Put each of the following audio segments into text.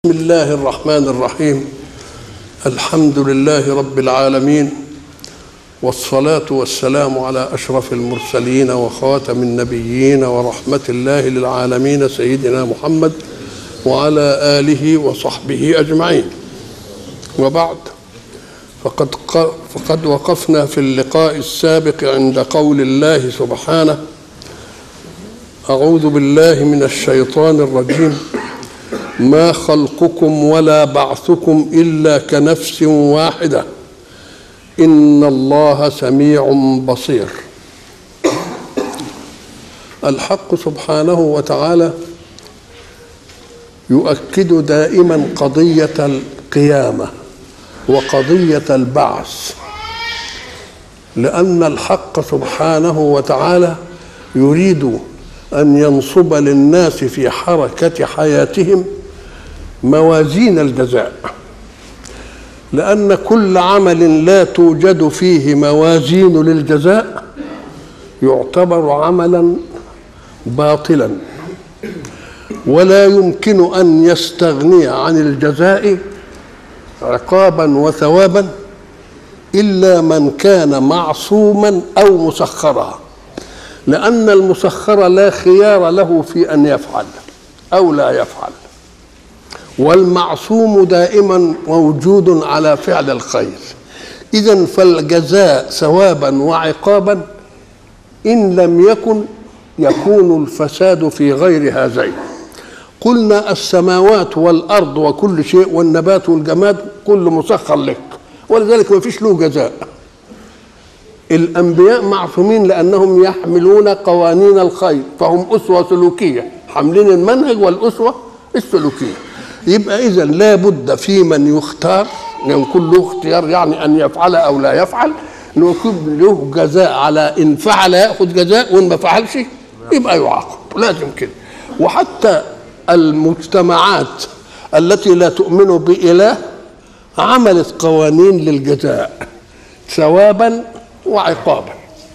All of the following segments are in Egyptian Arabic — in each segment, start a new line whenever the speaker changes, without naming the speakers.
بسم الله الرحمن الرحيم الحمد لله رب العالمين والصلاة والسلام على أشرف المرسلين وخاتم النبيين ورحمة الله للعالمين سيدنا محمد وعلى آله وصحبه أجمعين وبعد فقد فقد وقفنا في اللقاء السابق عند قول الله سبحانه أعوذ بالله من الشيطان الرجيم ما خلقكم ولا بعثكم إلا كنفس واحدة إن الله سميع بصير الحق سبحانه وتعالى يؤكد دائما قضية القيامة وقضية البعث لأن الحق سبحانه وتعالى يريد أن ينصب للناس في حركة حياتهم موازين الجزاء لأن كل عمل لا توجد فيه موازين للجزاء يعتبر عملا باطلا ولا يمكن أن يستغني عن الجزاء عقابا وثوابا إلا من كان معصوما أو مسخرا لأن المسخر لا خيار له في أن يفعل أو لا يفعل والمعصوم دائما موجود على فعل الخير إذا فالجزاء ثوابا وعقابا إن لم يكن يكون الفساد في غير هذين قلنا السماوات والأرض وكل شيء والنبات والجماد كل مسخر لك ولذلك ما فيش له جزاء الأنبياء معصومين لأنهم يحملون قوانين الخير فهم أسوة سلوكية حاملين المنهج والأسوة السلوكية يبقى إذا لا بد في من يختار يكون له اختيار يعني أن يفعل أو لا يفعل يكون له جزاء على إن فعل يأخذ جزاء وإن ما فعلش يبقى يعاقب لازم كده وحتى المجتمعات التي لا تؤمن بإله عملت قوانين للجزاء ثوابا وعقابا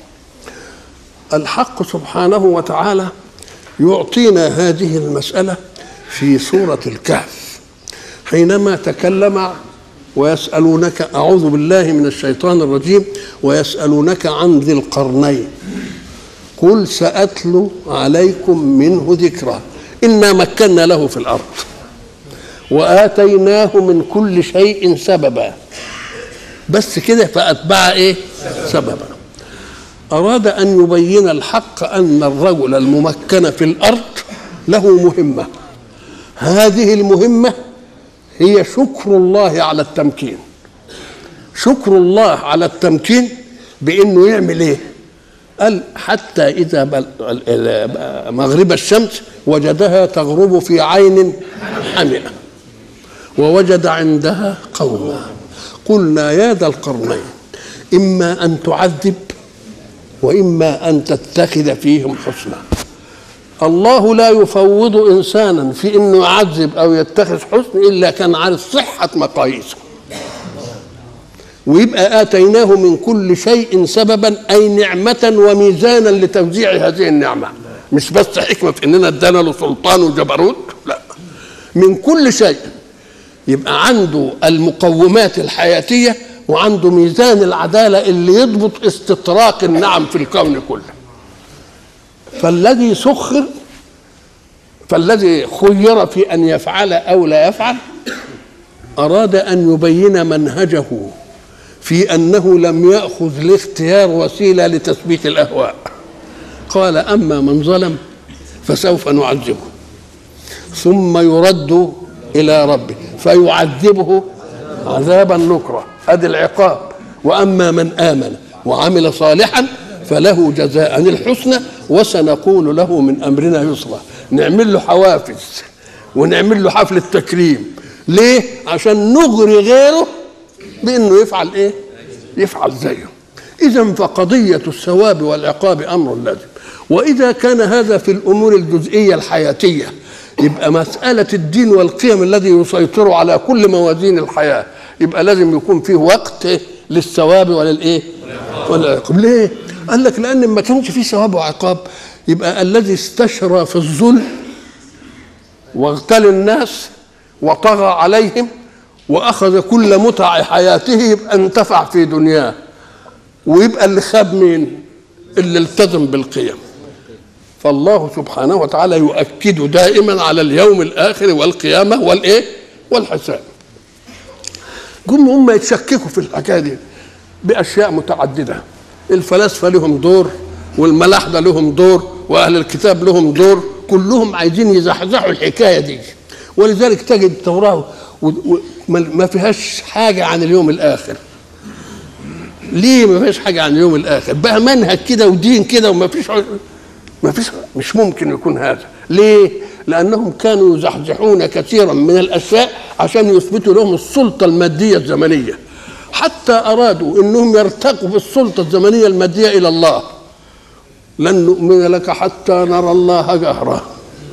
الحق سبحانه وتعالى يعطينا هذه المسألة في سورة الكهف حينما تكلم ويسألونك أعوذ بالله من الشيطان الرجيم ويسألونك عن ذي القرنين قل سأتلو عليكم منه ذكرا إنا مكنا له في الأرض وآتيناه من كل شيء سببا بس كده فأتبع إيه سببا أراد أن يبين الحق أن الرجل الممكن في الأرض له مهمة هذه المهمة هي شكر الله على التمكين شكر الله على التمكين بأنه يعمل إيه قال حتى إذا مغرب الشمس وجدها تغرب في عين حمئة ووجد عندها قوما قلنا يا ذا القرنين إما أن تعذب وإما أن تتخذ فيهم حسنا الله لا يفوض إنسانا في أنه يعذب أو يتخذ حسن إلا كان عارف صحة مقاييسه ويبقى آتيناه من كل شيء سببا أي نعمة وميزانا لتوزيع هذه النعمة مش بس حكمة في أننا ادانا له سلطان وجبروت لا من كل شيء يبقى عنده المقومات الحياتية وعنده ميزان العدالة اللي يضبط استطراق النعم في الكون كله فالذي سخر فالذي خير في أن يفعل أو لا يفعل أراد أن يبين منهجه في أنه لم يأخذ الاختيار وسيلة لتثبيت الأهواء قال أما من ظلم فسوف نعذبه ثم يرد إلى ربه فيعذبه عذابا نكرا ادي العقاب واما من امن وعمل صالحا فله جزاء الحسنى وسنقول له من امرنا يسرا نعمل له حوافز ونعمل له حفله تكريم ليه عشان نغري غيره بانه يفعل ايه يفعل زيه اذا فقضيه الثواب والعقاب امر لازم واذا كان هذا في الامور الجزئيه الحياتيه يبقى مسألة الدين والقيم الذي يسيطر على كل موازين الحياة يبقى لازم يكون فيه وقت للثواب وللإيه؟ والعقاب ليه؟ قال لك لأن ما كانش فيه ثواب وعقاب يبقى الذي استشرى في الظلم واغتال الناس وطغى عليهم واخذ كل متع حياته يبقى انتفع في دنياه ويبقى اللي خاب مين اللي التزم بالقيم فالله سبحانه وتعالى يؤكد دائما على اليوم الاخر والقيامه والايه والحساب جم هم يتشككوا في الحكايه دي باشياء متعدده الفلاسفه لهم دور والملاحده لهم دور واهل الكتاب لهم دور كلهم عايزين يزحزحوا الحكايه دي ولذلك تجد التوراه ما فيهاش حاجه عن اليوم الاخر ليه ما فيش حاجه عن اليوم الاخر بقى منهج كده ودين كده وما فيش ما فيش مش ممكن يكون هذا ليه لانهم كانوا يزحزحون كثيرا من الاشياء عشان يثبتوا لهم السلطه الماديه الزمنيه حتى ارادوا انهم يرتقوا بالسلطه الزمنيه الماديه الى الله لن نؤمن لك حتى نرى الله جهرة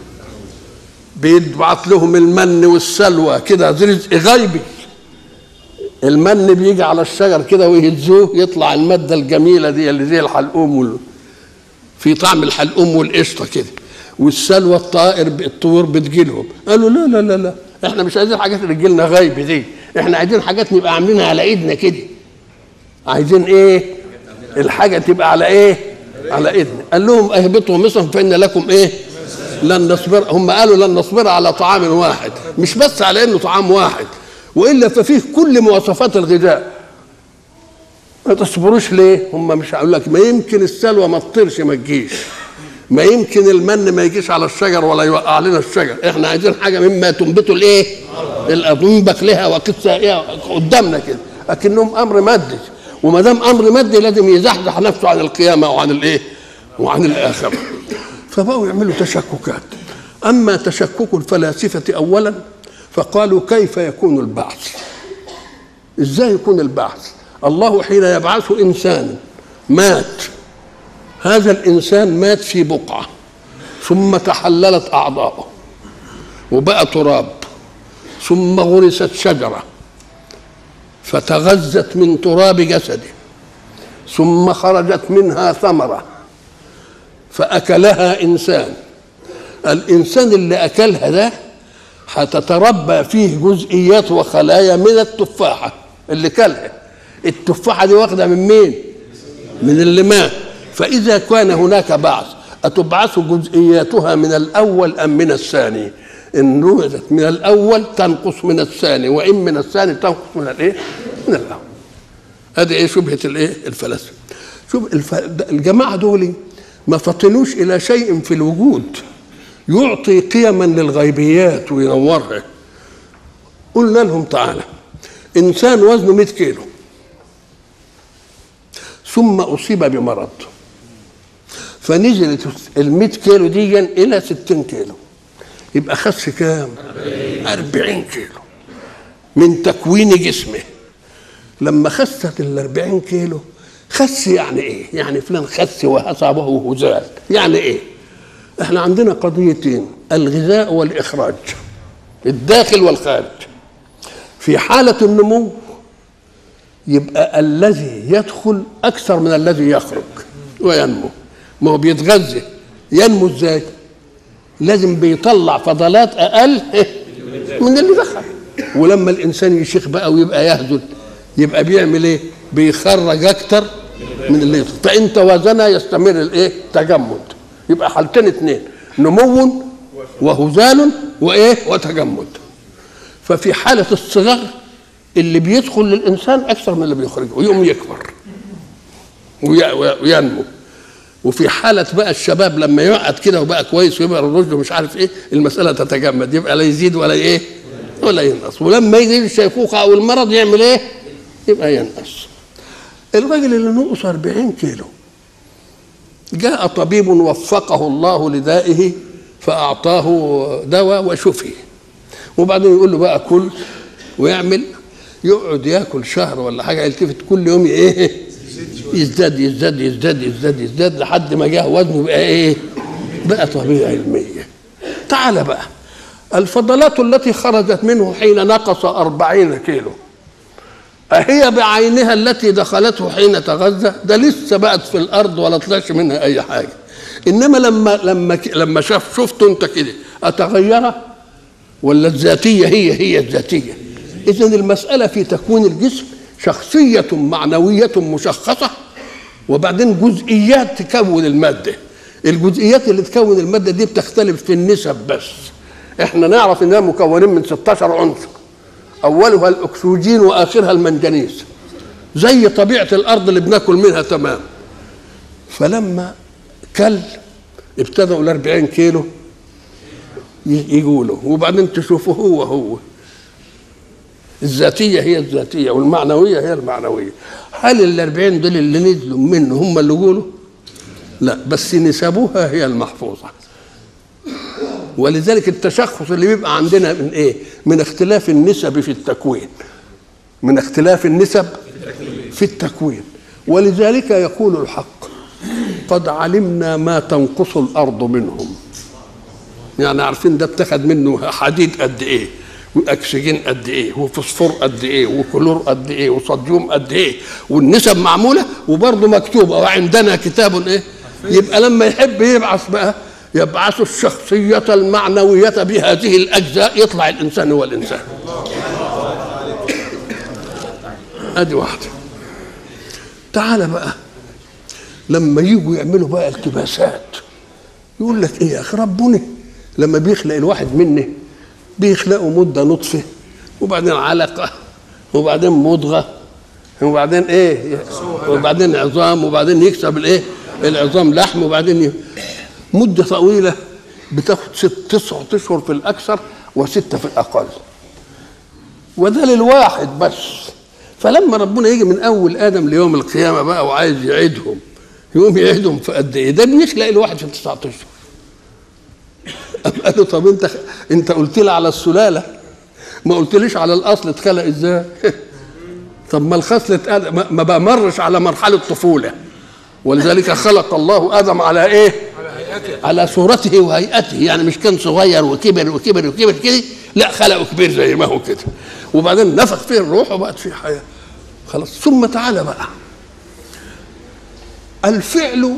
بيبعت لهم المن والسلوى كده رزق غيبي المن بيجي على الشجر كده ويهزوه يطلع الماده الجميله دي اللي زي الحلقوم وال... في طعم الحلقوم والقشطه كده والسلوى الطائر الطيور بتجيلهم قالوا لا لا لا لا احنا مش عايزين حاجات اللي تجيلنا غيب دي احنا عايزين حاجات نبقى عاملينها على ايدنا كده عايزين ايه الحاجه تبقى على ايه على ايدنا قال لهم اهبطوا مصر فان لكم ايه لن نصبر هم قالوا لن نصبر على طعام واحد مش بس على انه طعام واحد والا ففيه كل مواصفات الغذاء ما تصبروش ليه هم مش هقول لك ما يمكن السلوى ما تطيرش ما تجيش ما يمكن المن ما يجيش على الشجر ولا يوقع لنا الشجر احنا عايزين حاجه مما تنبته الايه الارض ينبت لها وقصه قدامنا كده لكنهم امر مادي وما دام امر مادي لازم يزحزح نفسه عن القيامه وعن الايه وعن الاخره فبقوا يعملوا تشككات اما تشكك الفلاسفه اولا فقالوا كيف يكون البعث ازاي يكون البعث الله حين يبعث انسانا مات هذا الانسان مات في بقعه ثم تحللت اعضاؤه وبقى تراب ثم غرست شجره فتغذت من تراب جسده ثم خرجت منها ثمره فاكلها انسان الانسان اللي اكلها ده هتتربى فيه جزئيات وخلايا من التفاحه اللي كلها التفاحه دي واخده من مين من اللي مات فاذا كان هناك بعث اتبعث جزئياتها من الاول ام من الثاني ان نوزت من الاول تنقص من الثاني وان من الثاني تنقص من الايه من الاول هذه ايه شبهه الايه الفلاسفه شوف الف... الجماعه دول ما فطنوش الى شيء في الوجود يعطي قيما للغيبيات وينورها قلنا لهم تعالى انسان وزنه 100 كيلو ثم اصيب بمرض فنزلت ال 100 كيلو دي الى 60 كيلو يبقى خس كام 40 كيلو من تكوين جسمه لما خست ال 40 كيلو خس يعني ايه يعني فلان خس واصابه هزال يعني ايه احنا عندنا قضيتين الغذاء والاخراج الداخل والخارج في حاله النمو يبقى الذي يدخل اكثر من الذي يخرج وينمو ما هو بيتغذى ينمو ازاي لازم بيطلع فضلات اقل من اللي دخل ولما الانسان يشيخ بقى ويبقى يهزل يبقى بيعمل ايه بيخرج اكتر من اللي يدخل فان توازن يستمر الايه تجمد يبقى حالتين اثنين نمو وهزال وايه وتجمد ففي حاله الصغر اللي بيدخل للانسان اكثر من اللي بيخرجه ويقوم يكبر وينمو وفي حالة بقى الشباب لما يقعد كده وبقى كويس ويبقى الرشد ومش عارف ايه المسألة تتجمد يبقى لا يزيد ولا ايه ولا ينقص ولما يجي الشيخوخة أو المرض يعمل ايه يبقى ينقص الراجل اللي نقص 40 كيلو جاء طبيب وفقه الله لدائه فأعطاه دواء وشفي وبعدين يقول له بقى كل ويعمل يقعد ياكل شهر ولا حاجه يلتفت كل يوم ايه يزداد يزداد يزداد يزداد يزداد لحد ما جه وزنه بقى ايه بقى طبيعي علمية تعال بقى الفضلات التي خرجت منه حين نقص أربعين كيلو أهي بعينها التي دخلته حين تغذى ده لسه بقت في الأرض ولا طلعش منها أي حاجة إنما لما لما لما شاف شفته أنت كده أتغير ولا الذاتيه هي هي الذاتيه اذا المساله في تكوين الجسم شخصيه معنويه مشخصه وبعدين جزئيات تكون الماده الجزئيات اللي تكون الماده دي بتختلف في النسب بس احنا نعرف انها مكونين من 16 عنصر اولها الاكسجين واخرها المنجنيز زي طبيعه الارض اللي بناكل منها تمام فلما كل ابتدأوا ال 40 كيلو يقولوا وبعدين تشوفوا هو هو الذاتية هي الذاتية والمعنوية هي المعنوية هل ال 40 دول اللي نزلوا منه هم اللي يقولوا؟ لا بس نسبوها هي المحفوظة ولذلك التشخص اللي بيبقى عندنا من ايه؟ من اختلاف النسب في التكوين من اختلاف النسب في التكوين ولذلك يقول الحق قد علمنا ما تنقص الارض منهم يعني عارفين ده اتخذ منه حديد قد ايه واكسجين قد ايه وفوسفور قد ايه وكلور قد ايه وصوديوم قد ايه والنسب معموله وبرضه مكتوبه وعندنا كتاب ايه يبقى لما يحب يبعث بقى يبعث الشخصية المعنوية بهذه الأجزاء يطلع الإنسان هو الإنسان أدي واحدة تعال بقى لما يجوا يعملوا بقى التباسات يقول لك ايه يا اخي ربنا لما بيخلق الواحد مني بيخلقوا مده نطفه وبعدين علقه وبعدين مضغه وبعدين ايه وبعدين عظام وبعدين يكسب الايه العظام لحم وبعدين ي... مده طويله بتاخد ست تسعة اشهر في الاكثر وسته في الاقل وده للواحد بس فلما ربنا يجي من اول ادم ليوم القيامه بقى وعايز يعيدهم يقوم يعيدهم في قد ايه؟ ده بيخلق الواحد في 19 اشهر. قال له طب انت انت قلت لي على السلاله ما قلتليش على الاصل اتخلق ازاي؟ طب ما الخصل ما بمرش على مرحله طفوله ولذلك خلق الله ادم على ايه؟ على صورته وهيئته يعني مش كان صغير وكبر وكبر وكبر كده لا خلقه كبير زي ما هو كده وبعدين نفخ فيه الروح وبقت فيه حياه خلاص ثم تعالى بقى الفعل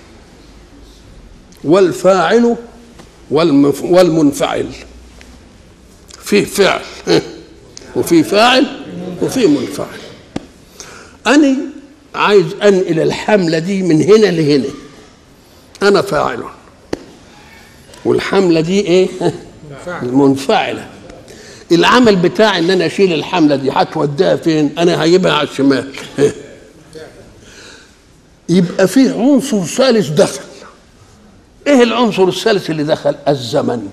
والفاعل والمنفعل فيه فعل وفي فاعل وفي منفعل أنا عايز أنقل الحملة دي من هنا لهنا أنا فاعل والحملة دي إيه؟ المنفعلة العمل بتاعي ان انا اشيل الحمله دي هتوديها فين؟ انا هجيبها على الشمال يبقى فيه عنصر ثالث دخل ايه العنصر الثالث اللي دخل الزمن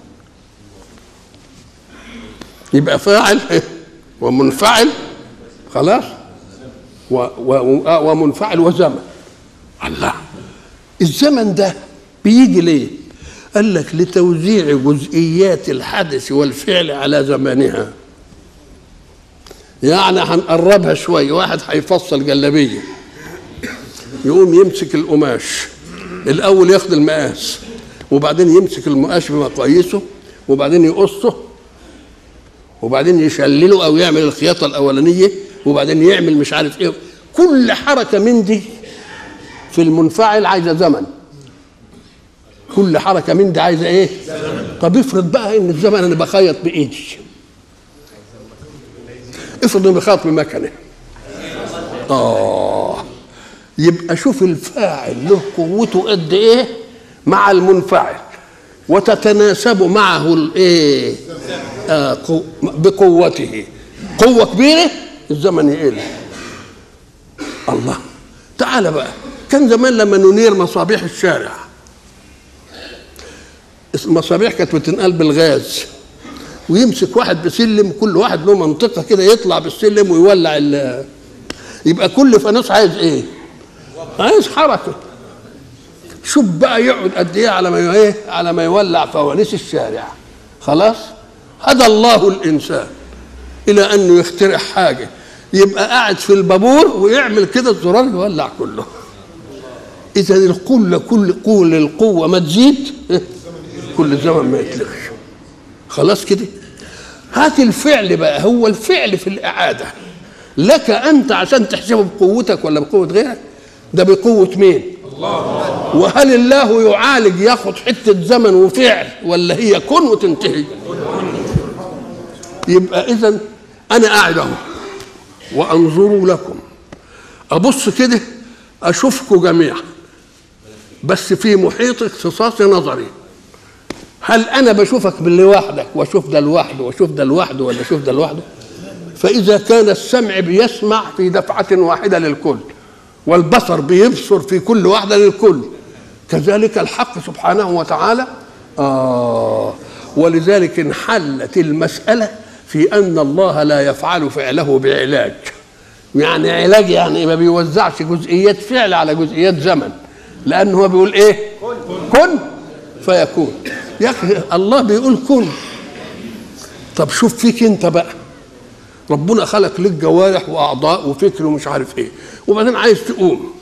يبقى فاعل ومنفعل خلاص و و ومنفعل وزمن الله الزمن ده بيجي ليه قال لك لتوزيع جزئيات الحدث والفعل على زمانها يعني هنقربها شوية واحد هيفصل جلابية يقوم يمسك القماش الأول ياخد المقاس وبعدين يمسك المقاس بمقاييسه وبعدين يقصه وبعدين يشلله أو يعمل الخياطة الأولانية وبعدين يعمل مش عارف إيه كل حركة من دي في المنفعل عايزة زمن كل حركة من دي عايزة إيه؟ طب افرض بقى إن الزمن أنا بخيط بإيدي افرض إني بخيط بمكنة آه يبقى شوف الفاعل له قوته قد إيه مع المنفعل وتتناسب معه الإيه؟ آه قو بقوته قوة كبيرة الزمن يقل الله تعال بقى كان زمان لما ننير مصابيح الشارع المصابيح كانت بتنقل بالغاز ويمسك واحد بسلم كل واحد له منطقه كده يطلع بالسلم ويولع ال يبقى كل فانوس عايز ايه؟ عايز حركه شوف بقى يقعد قد ايه على ما ايه؟ على ما يولع فوانيس الشارع خلاص؟ هدى الله الانسان الى انه يخترع حاجه يبقى قاعد في البابور ويعمل كده الزرار يولع كله اذا القوه كل قوه للقوه ما تزيد كل زمن ما يتلغش خلاص كده هات الفعل بقى هو الفعل في الإعادة لك أنت عشان تحسبه بقوتك ولا بقوة غيرك ده بقوة مين الله وهل الله يعالج ياخد حتة زمن وفعل ولا هي كن وتنتهي يبقى اذا انا قاعد اهو وانظر لكم ابص كده اشوفكم جميعا بس في محيط اختصاص نظري هل انا بشوفك لوحدك واشوف ده لوحده واشوف ده لوحده ولا اشوف ده لوحده فاذا كان السمع بيسمع في دفعه واحده للكل والبصر بيبصر في كل واحده للكل كذلك الحق سبحانه وتعالى آه ولذلك انحلت المسألة في أن الله لا يفعل فعله بعلاج يعني علاج يعني ما بيوزعش جزئيات فعل على جزئيات زمن لأنه هو بيقول إيه كن فيكون يا أخي الله بيقول كن طب شوف فيك أنت بقى ربنا خلق لك جوارح وأعضاء وفكر ومش عارف إيه وبعدين عايز تقوم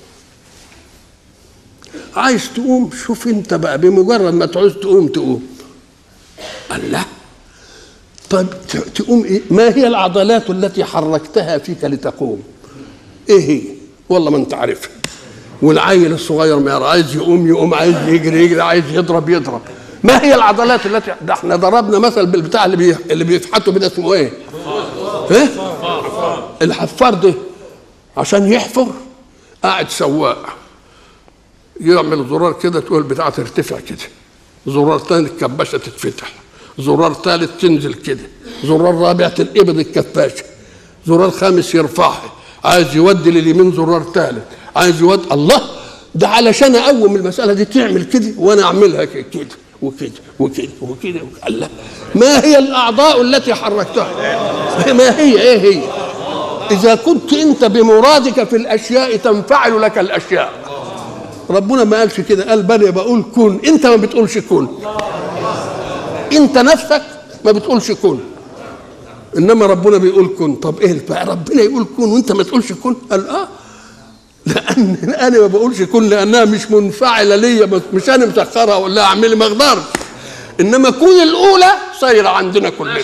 عايز تقوم شوف انت بقى بمجرد ما تعوز تقوم تقوم الله طيب تقوم ايه ما هي العضلات التي حركتها فيك لتقوم ايه هي والله ما انت عارفها والعيل الصغير ما عايز يقوم يقوم عايز يجري يجري عايز يضرب يضرب ما هي العضلات التي ده احنا ضربنا مثل بالبتاع اللي بي... اللي بيفحتوا بده اسمه ايه؟ ايه؟ الحفار ده عشان يحفر قاعد سواق يعمل زرار كده تقول البتاعه ترتفع كده زرار ثاني الكباشه تتفتح زرار ثالث تنزل كده زرار رابع تنقبض الكفاشه زرار خامس يرفعها عايز يودي لليمين زرار ثالث عايز يودي الله ده علشان اقوم المساله دي تعمل كده وانا اعملها كده وكده وكده وكده الله ما هي الاعضاء التي حركتها ما هي ايه هي اذا كنت انت بمرادك في الاشياء تنفعل لك الاشياء ربنا ما قالش كده قال بل بقول كن انت ما بتقولش كن انت نفسك ما بتقولش كن انما ربنا بيقول كن طب ايه بقى ربنا يقول كن وانت ما تقولش كن قال اه لان انا ما بقولش كن لانها مش منفعله ليا مش انا مسخرها ولا اعملي ما اقدرش انما كون الاولى صايره عندنا كلنا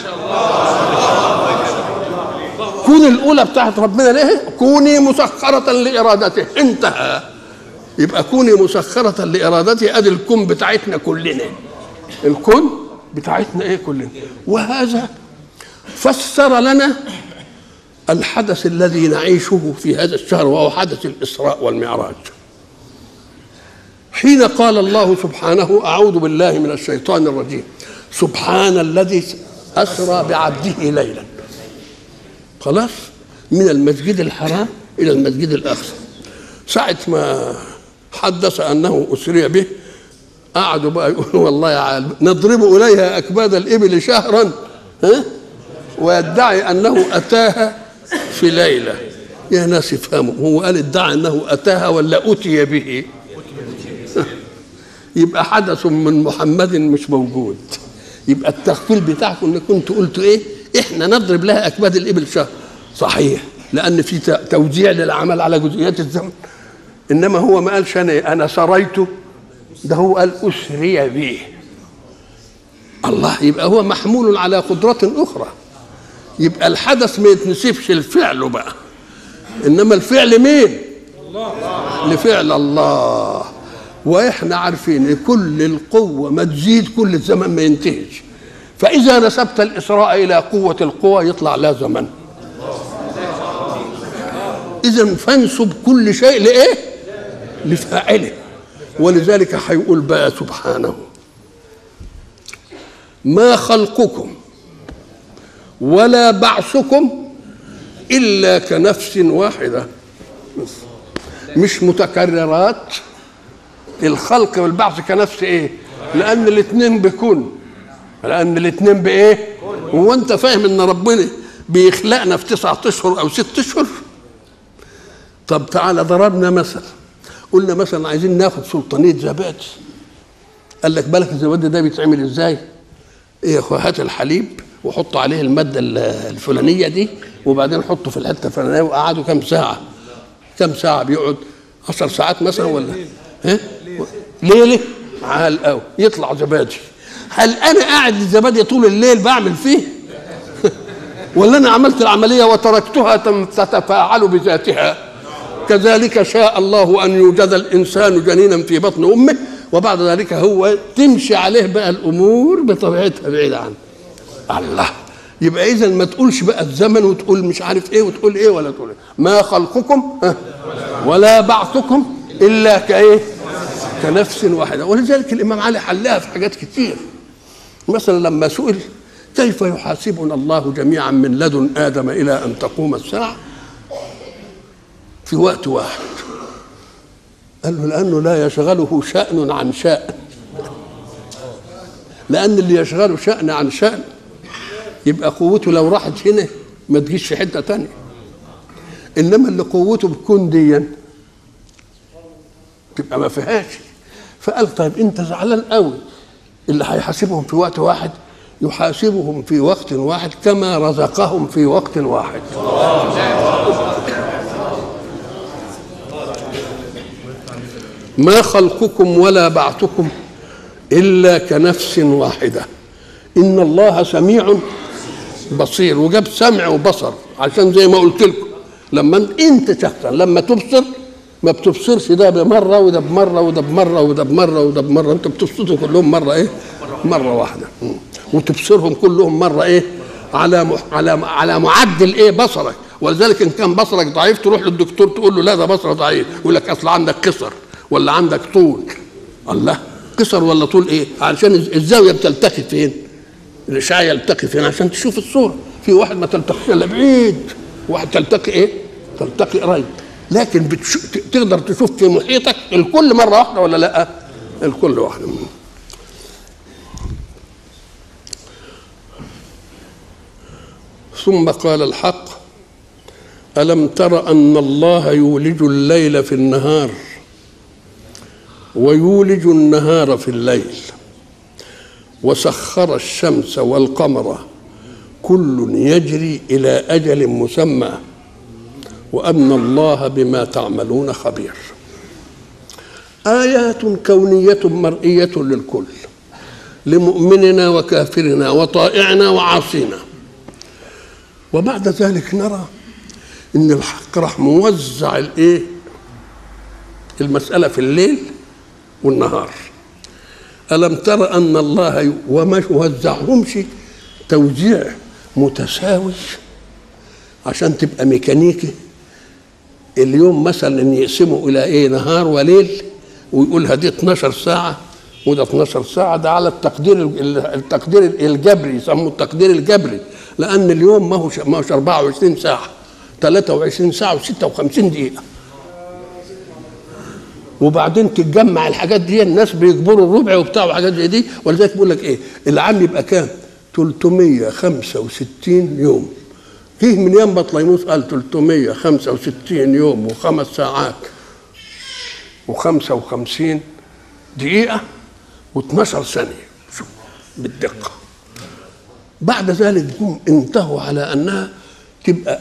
كون الاولى بتاعت ربنا ليه كوني مسخره لارادته انتهى يبقى كوني مسخرة لإرادته أدي الكون بتاعتنا كلنا الكون بتاعتنا إيه كلنا وهذا فسر لنا الحدث الذي نعيشه في هذا الشهر وهو حدث الإسراء والمعراج حين قال الله سبحانه أعوذ بالله من الشيطان الرجيم سبحان الذي أسرى بعبده ليلا خلاص من المسجد الحرام إلى المسجد الأقصى ساعة ما حدث انه اسري به قعدوا بقى يقولوا والله يا عالم نضرب اليها اكباد الابل شهرا ها ويدعي انه اتاها في ليله يا ناس افهموا هو قال ادعى انه اتاها ولا اتي به يبقى حدث من محمد مش موجود يبقى التخفيل بتاعكم ان كنتوا قلتوا ايه احنا نضرب لها اكباد الابل شهر صحيح لان في توزيع للعمل على جزئيات الزمن انما هو ما قالش انا انا سريت ده هو قال اسري به الله يبقى هو محمول على قدرة أخرى يبقى الحدث ما يتنسبش الفعل بقى إنما الفعل مين؟ الله لفعل الله وإحنا عارفين إن كل القوة ما تزيد كل الزمن ما ينتهيش فإذا نسبت الإسراء إلى قوة القوى يطلع لا زمن إذا فانسب كل شيء لإيه؟ لفاعله ولذلك هيقول بقى سبحانه ما خلقكم ولا بعثكم الا كنفس واحده مش متكررات الخلق والبعث كنفس ايه لان الاثنين بكون لان الاثنين بايه هو انت فاهم ان ربنا بيخلقنا في تسعة اشهر او ست اشهر طب تعالى ضربنا مثل قلنا مثلا عايزين ناخد سلطانيه زبادي قال لك بالك الزبادي ده بيتعمل ازاي؟ ايه يا اخويا هات الحليب وحط عليه الماده الفلانيه دي وبعدين حطه في الحته الفلانيه وقعدوا كام ساعه؟ كام ساعه بيقعد 10 ساعات مثلا ولا؟ ها؟ ليله؟ عال قوي يطلع زبادي هل انا قاعد الزبادي طول الليل بعمل فيه؟ ولا انا عملت العمليه وتركتها تتفاعل بذاتها؟ كذلك شاء الله ان يوجد الانسان جنينا في بطن امه وبعد ذلك هو تمشي عليه بقى الامور بطبيعتها بعيده عنه الله يبقى اذا ما تقولش بقى الزمن وتقول مش عارف ايه وتقول ايه ولا تقول إيه. ما خلقكم ها، ولا بعثكم الا كايه كنفس واحده ولذلك الامام علي حلها في حاجات كتير مثلا لما سئل كيف يحاسبنا الله جميعا من لدن ادم الى ان تقوم الساعه في وقت واحد قال له لانه لا يشغله شان عن شان لان اللي يشغله شان عن شان يبقى قوته لو راحت هنا ما تجيش في حته تانية انما اللي قوته بتكون ديا تبقى ما فيهاش فقال طيب انت زعلان قوي اللي هيحاسبهم في وقت واحد يحاسبهم في وقت واحد كما رزقهم في وقت واحد ما خلقكم ولا بعثكم الا كنفس واحده ان الله سميع بصير وجاب سمع وبصر عشان زي ما قلت لكم لما انت شخصا لما تبصر ما بتبصرش ده بمره وده بمره وده بمره وده بمره وده بمره انت بتبصرهم كلهم مره ايه؟ مره واحده م. وتبصرهم كلهم مره ايه؟ على مح... على على معدل ايه بصرك ولذلك ان كان بصرك ضعيف تروح للدكتور تقول له لا ده بصره ضعيف يقول لك اصل عندك قصر ولا عندك طول الله قصر ولا طول ايه؟ علشان الزاويه بتلتقي فين؟ الاشعاع يلتقي فين عشان تشوف الصوره في واحد ما تلتقيش الا بعيد واحد تلتقي ايه تلتقي قريب لكن بتش... تقدر تشوف في محيطك الكل مره واحده ولا لا الكل واحده ثم قال الحق الم تر ان الله يولج الليل في النهار ويولج النهار في الليل وسخر الشمس والقمر كل يجري الى اجل مسمى وان الله بما تعملون خبير ايات كونيه مرئيه للكل لمؤمننا وكافرنا وطائعنا وعاصينا وبعد ذلك نرى ان الحق راح موزع الايه المساله في الليل والنهار ألم تر أن الله وما يوزعهمش توزيع متساوي عشان تبقى ميكانيكي اليوم مثلا يقسموا إلى إيه نهار وليل ويقول هدي 12 ساعة وده 12 ساعة ده على التقدير التقدير الجبري يسموه التقدير الجبري لأن اليوم ما هوش ما هوش 24 ساعة 23 ساعة و56 دقيقة وبعدين تتجمع الحاجات دي الناس بيجبروا الربع وبتاع وحاجات زي دي ولذلك بيقول لك ايه العام يبقى كام 365 يوم فيه من يوم بطليموس قال 365 يوم وخمس ساعات و55 دقيقة و12 ثانية شوف بالدقة بعد ذلك هم انتهوا على انها تبقى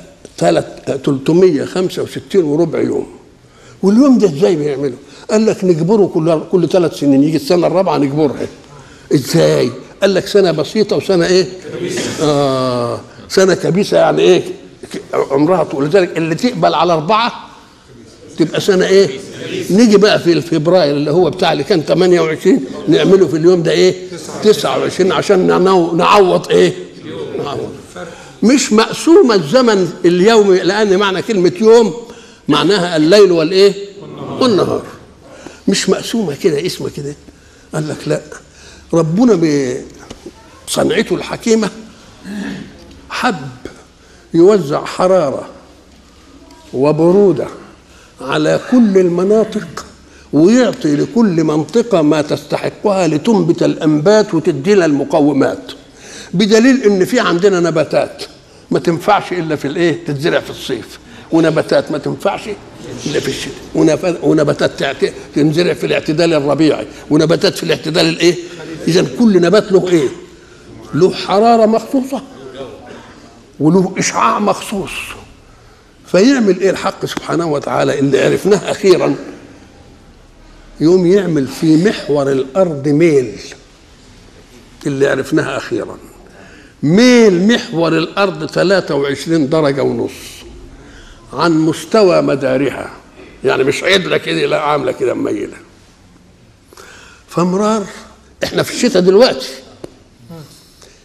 365 وربع يوم واليوم ده ازاي بيعملوا؟ قال لك نجبره كل كل ثلاث سنين يجي السنه الرابعه نجبرها ازاي؟ قال لك سنه بسيطه وسنه ايه؟ آه سنه كبيسه يعني ايه؟ عمرها طول لذلك اللي تقبل على اربعه تبقى سنه ايه؟ نيجي بقى في فبراير اللي هو بتاع اللي كان 28 نعمله في اليوم ده ايه؟ 29 عشان نعوض ايه؟ نعوض مش مقسومه الزمن اليومي لان معنى كلمه يوم معناها الليل والايه والنهار مش مقسومه كده اسمه كده قال لك لا ربنا بصنعته الحكيمه حب يوزع حراره وبروده على كل المناطق ويعطي لكل منطقة ما تستحقها لتنبت الأنبات وتدي لها المقومات بدليل إن في عندنا نباتات ما تنفعش إلا في الإيه تتزرع في الصيف ونباتات ما تنفعش الا في الشتاء ونباتات تنزرع في الاعتدال الربيعي ونباتات في الاعتدال الايه اذا كل نبات له ايه له حراره مخصوصه وله اشعاع مخصوص فيعمل ايه الحق سبحانه وتعالى اللي عرفناه اخيرا يوم يعمل في محور الارض ميل اللي عرفناها اخيرا ميل محور الارض 23 درجه ونص عن مستوى مدارها يعني مش عدله كده لا عامله كده مميله فمرار احنا في الشتاء دلوقتي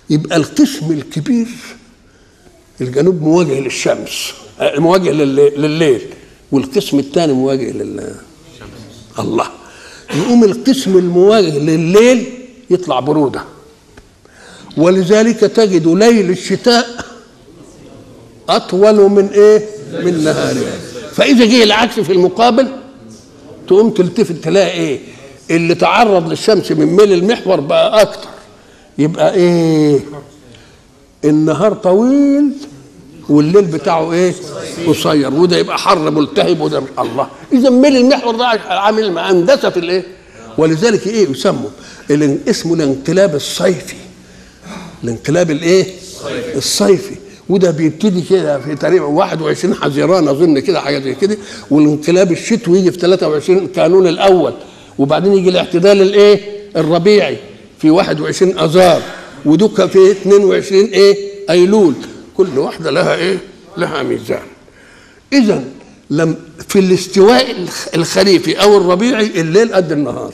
يبقى القسم الكبير الجنوب مواجه للشمس آه، مواجه لل- لليل والقسم الثاني مواجه لل الله يقوم القسم المواجه لليل يطلع برودة ولذلك تجد ليل الشتاء أطول من إيه؟ من نهاره فإذا جه العكس في المقابل تقوم تلتفت تلاقي إيه؟ اللي تعرض للشمس من ميل المحور بقى أكتر يبقى إيه؟ النهار طويل والليل بتاعه ايه قصير وده يبقى حر ملتهب وده مش الله اذا ميل المحور ده عامل هندسه في الايه ولذلك ايه يسموا الان- اسمه الانقلاب الصيفي الانقلاب الايه الصيفي وده بيبتدي كده في تقريبا 21 حزيران اظن كده حاجه زي كده والانقلاب الشتوي يجي في 23 كانون الاول وبعدين يجي الاعتدال الايه الربيعي في 21 اذار ودك في 22 ايه ايلول كل واحده لها ايه لها ميزان اذا لم في الاستواء الخ- الخريفي او الربيعي الليل قد النهار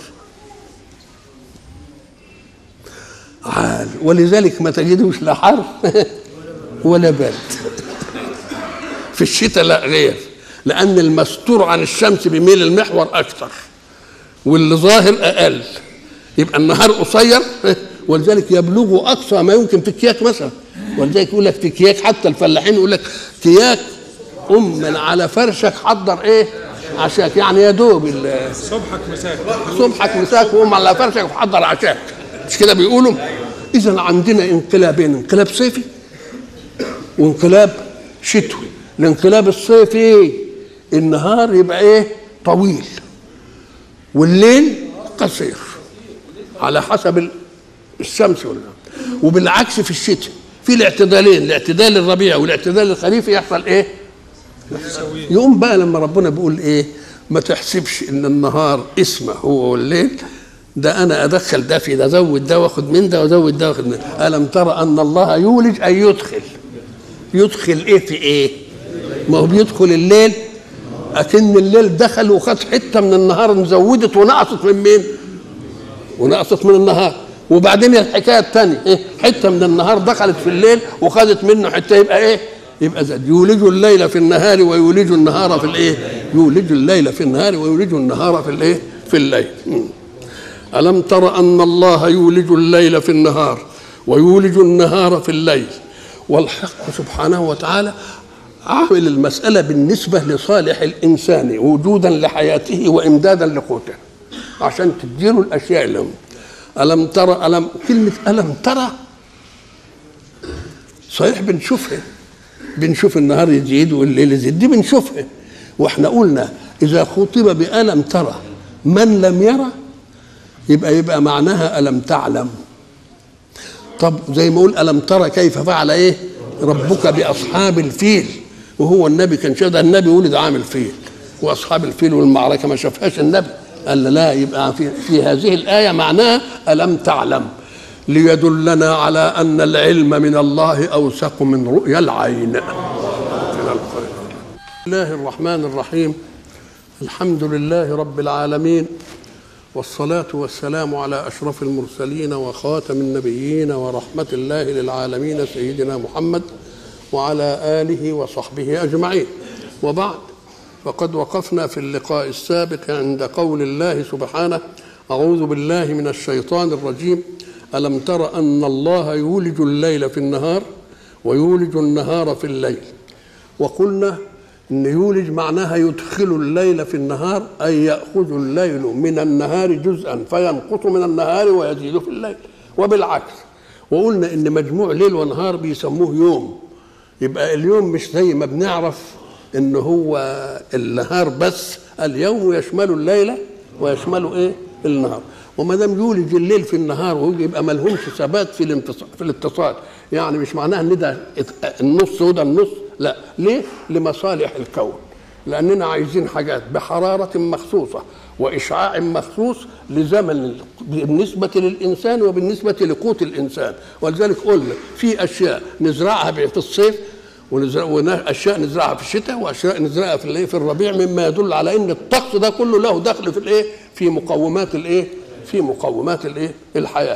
عال ولذلك ما تجدوش لا حر ولا برد في الشتاء لا غير لان المستور عن الشمس بيميل المحور اكثر واللي ظاهر اقل يبقى النهار قصير ولذلك يبلغ اقصى ما يمكن في كياك مثلا ولذلك يقول لك في كياك حتى الفلاحين يقول لك كياك ام من على فرشك حضر ايه عشاك يعني يا دوب ال-
صبحك مساك
صبحك مساك وقوم على فرشك وحضر عشاك مش كده بيقولوا اذا عندنا انقلابين انقلاب صيفي وانقلاب شتوي الانقلاب الصيفي النهار يبقى ايه طويل والليل قصير على حسب ال- الشمس ولا وبالعكس في الشتاء في الاعتدالين الاعتدال الربيع والاعتدال الخريفي يحصل ايه يقوم بقى لما ربنا بيقول ايه ما تحسبش ان النهار اسمه هو والليل ده انا ادخل ده في ده ازود ده واخد من ده وازود ده واخد من ده الم ترى ان الله يولج اي يدخل يدخل ايه في ايه ما هو بيدخل الليل اكن الليل دخل وخد حته من النهار نزودت ونقصت من مين ونقصت من النهار وبعدين الحكايه الثانيه ايه حته من النهار دخلت في الليل وخدت منه حته يبقى ايه يبقى زاد يولج الليل في النهار ويولج النهار في الايه يولج الليل في النهار ويولج النهار في الايه في الليل مم. ألم تر أن الله يولج الليل في النهار ويولج النهار في الليل والحق سبحانه وتعالى عامل المسألة بالنسبة لصالح الإنسان وجودا لحياته وإمدادا لقوته عشان تديله الأشياء اللي هم. ألم ترى ألم كلمة ألم ترى صحيح بنشوفها بنشوف النهار يزيد والليل يزيد دي بنشوفها واحنا قلنا إذا خطب بألم ترى من لم يرى يبقى يبقى معناها ألم تعلم طب زي ما اقول ألم ترى كيف فعل إيه ربك بأصحاب الفيل وهو النبي كان شاهد النبي ولد عامل فيل وأصحاب الفيل والمعركة ما شافهاش النبي قال له لا يبقى في, في هذه الآية معناها ألم تعلم ليدلنا على أن العلم من الله أوثق من رؤيا العين بسم الله الرحمن الرحيم الحمد لله رب العالمين والصلاة والسلام على أشرف المرسلين وخاتم النبيين ورحمة الله للعالمين سيدنا محمد وعلى آله وصحبه أجمعين وبعد فقد وقفنا في اللقاء السابق عند قول الله سبحانه أعوذ بالله من الشيطان الرجيم ألم تر أن الله يولج الليل في النهار ويولج النهار في الليل وقلنا ان يولج معناها يدخل الليل في النهار اي ياخذ الليل من النهار جزءا فينقص من النهار ويزيد في الليل وبالعكس وقلنا ان مجموع ليل ونهار بيسموه يوم يبقى اليوم مش زي ما بنعرف ان هو النهار بس اليوم يشمل الليل ويشمل ايه النهار وما دام يولج الليل في النهار ويبقى ما لهمش ثبات في الانتصال في الاتصال يعني مش معناها ان ده النص وده النص لا ليه لمصالح الكون لاننا عايزين حاجات بحراره مخصوصه واشعاع مخصوص لزمن بالنسبه للانسان وبالنسبه لقوت الانسان ولذلك قلنا في اشياء نزرعها في الصيف واشياء نزرعها في الشتاء واشياء نزرعها في الايه في الربيع مما يدل على ان الطقس ده كله له دخل في الايه في مقومات الايه في مقومات الايه الحياه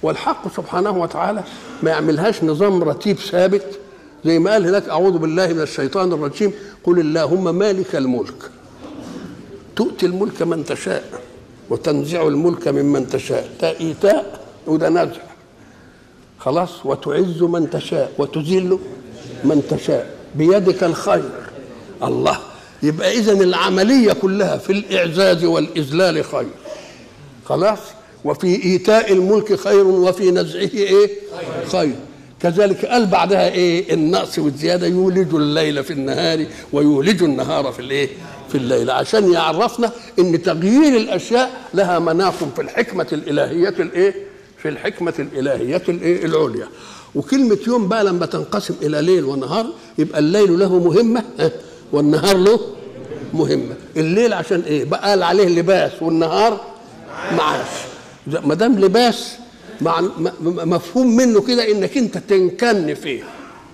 والحق سبحانه وتعالى ما يعملهاش نظام رتيب ثابت زي ما قال هناك اعوذ بالله من الشيطان الرجيم قل اللهم مالك الملك تؤتي الملك من تشاء وتنزع الملك ممن تشاء ده ايتاء وده نزع خلاص وتعز من تشاء وتذل من تشاء بيدك الخير الله يبقى اذا العمليه كلها في الاعزاز والاذلال خير خلاص وفي ايتاء الملك خير وفي نزعه ايه خير كذلك قال بعدها ايه النقص والزياده يولج الليل في النهار ويولج النهار في الايه في الليل عشان يعرفنا ان تغيير الاشياء لها مناط في الحكمه الالهيه الايه في الحكمه الالهيه الايه العليا وكلمه يوم بقى لما تنقسم الى ليل ونهار يبقى الليل له مهمه والنهار له مهمه الليل عشان ايه بقى قال عليه لباس والنهار معاش ما دام لباس مع مفهوم منه كده انك انت تنكن فيه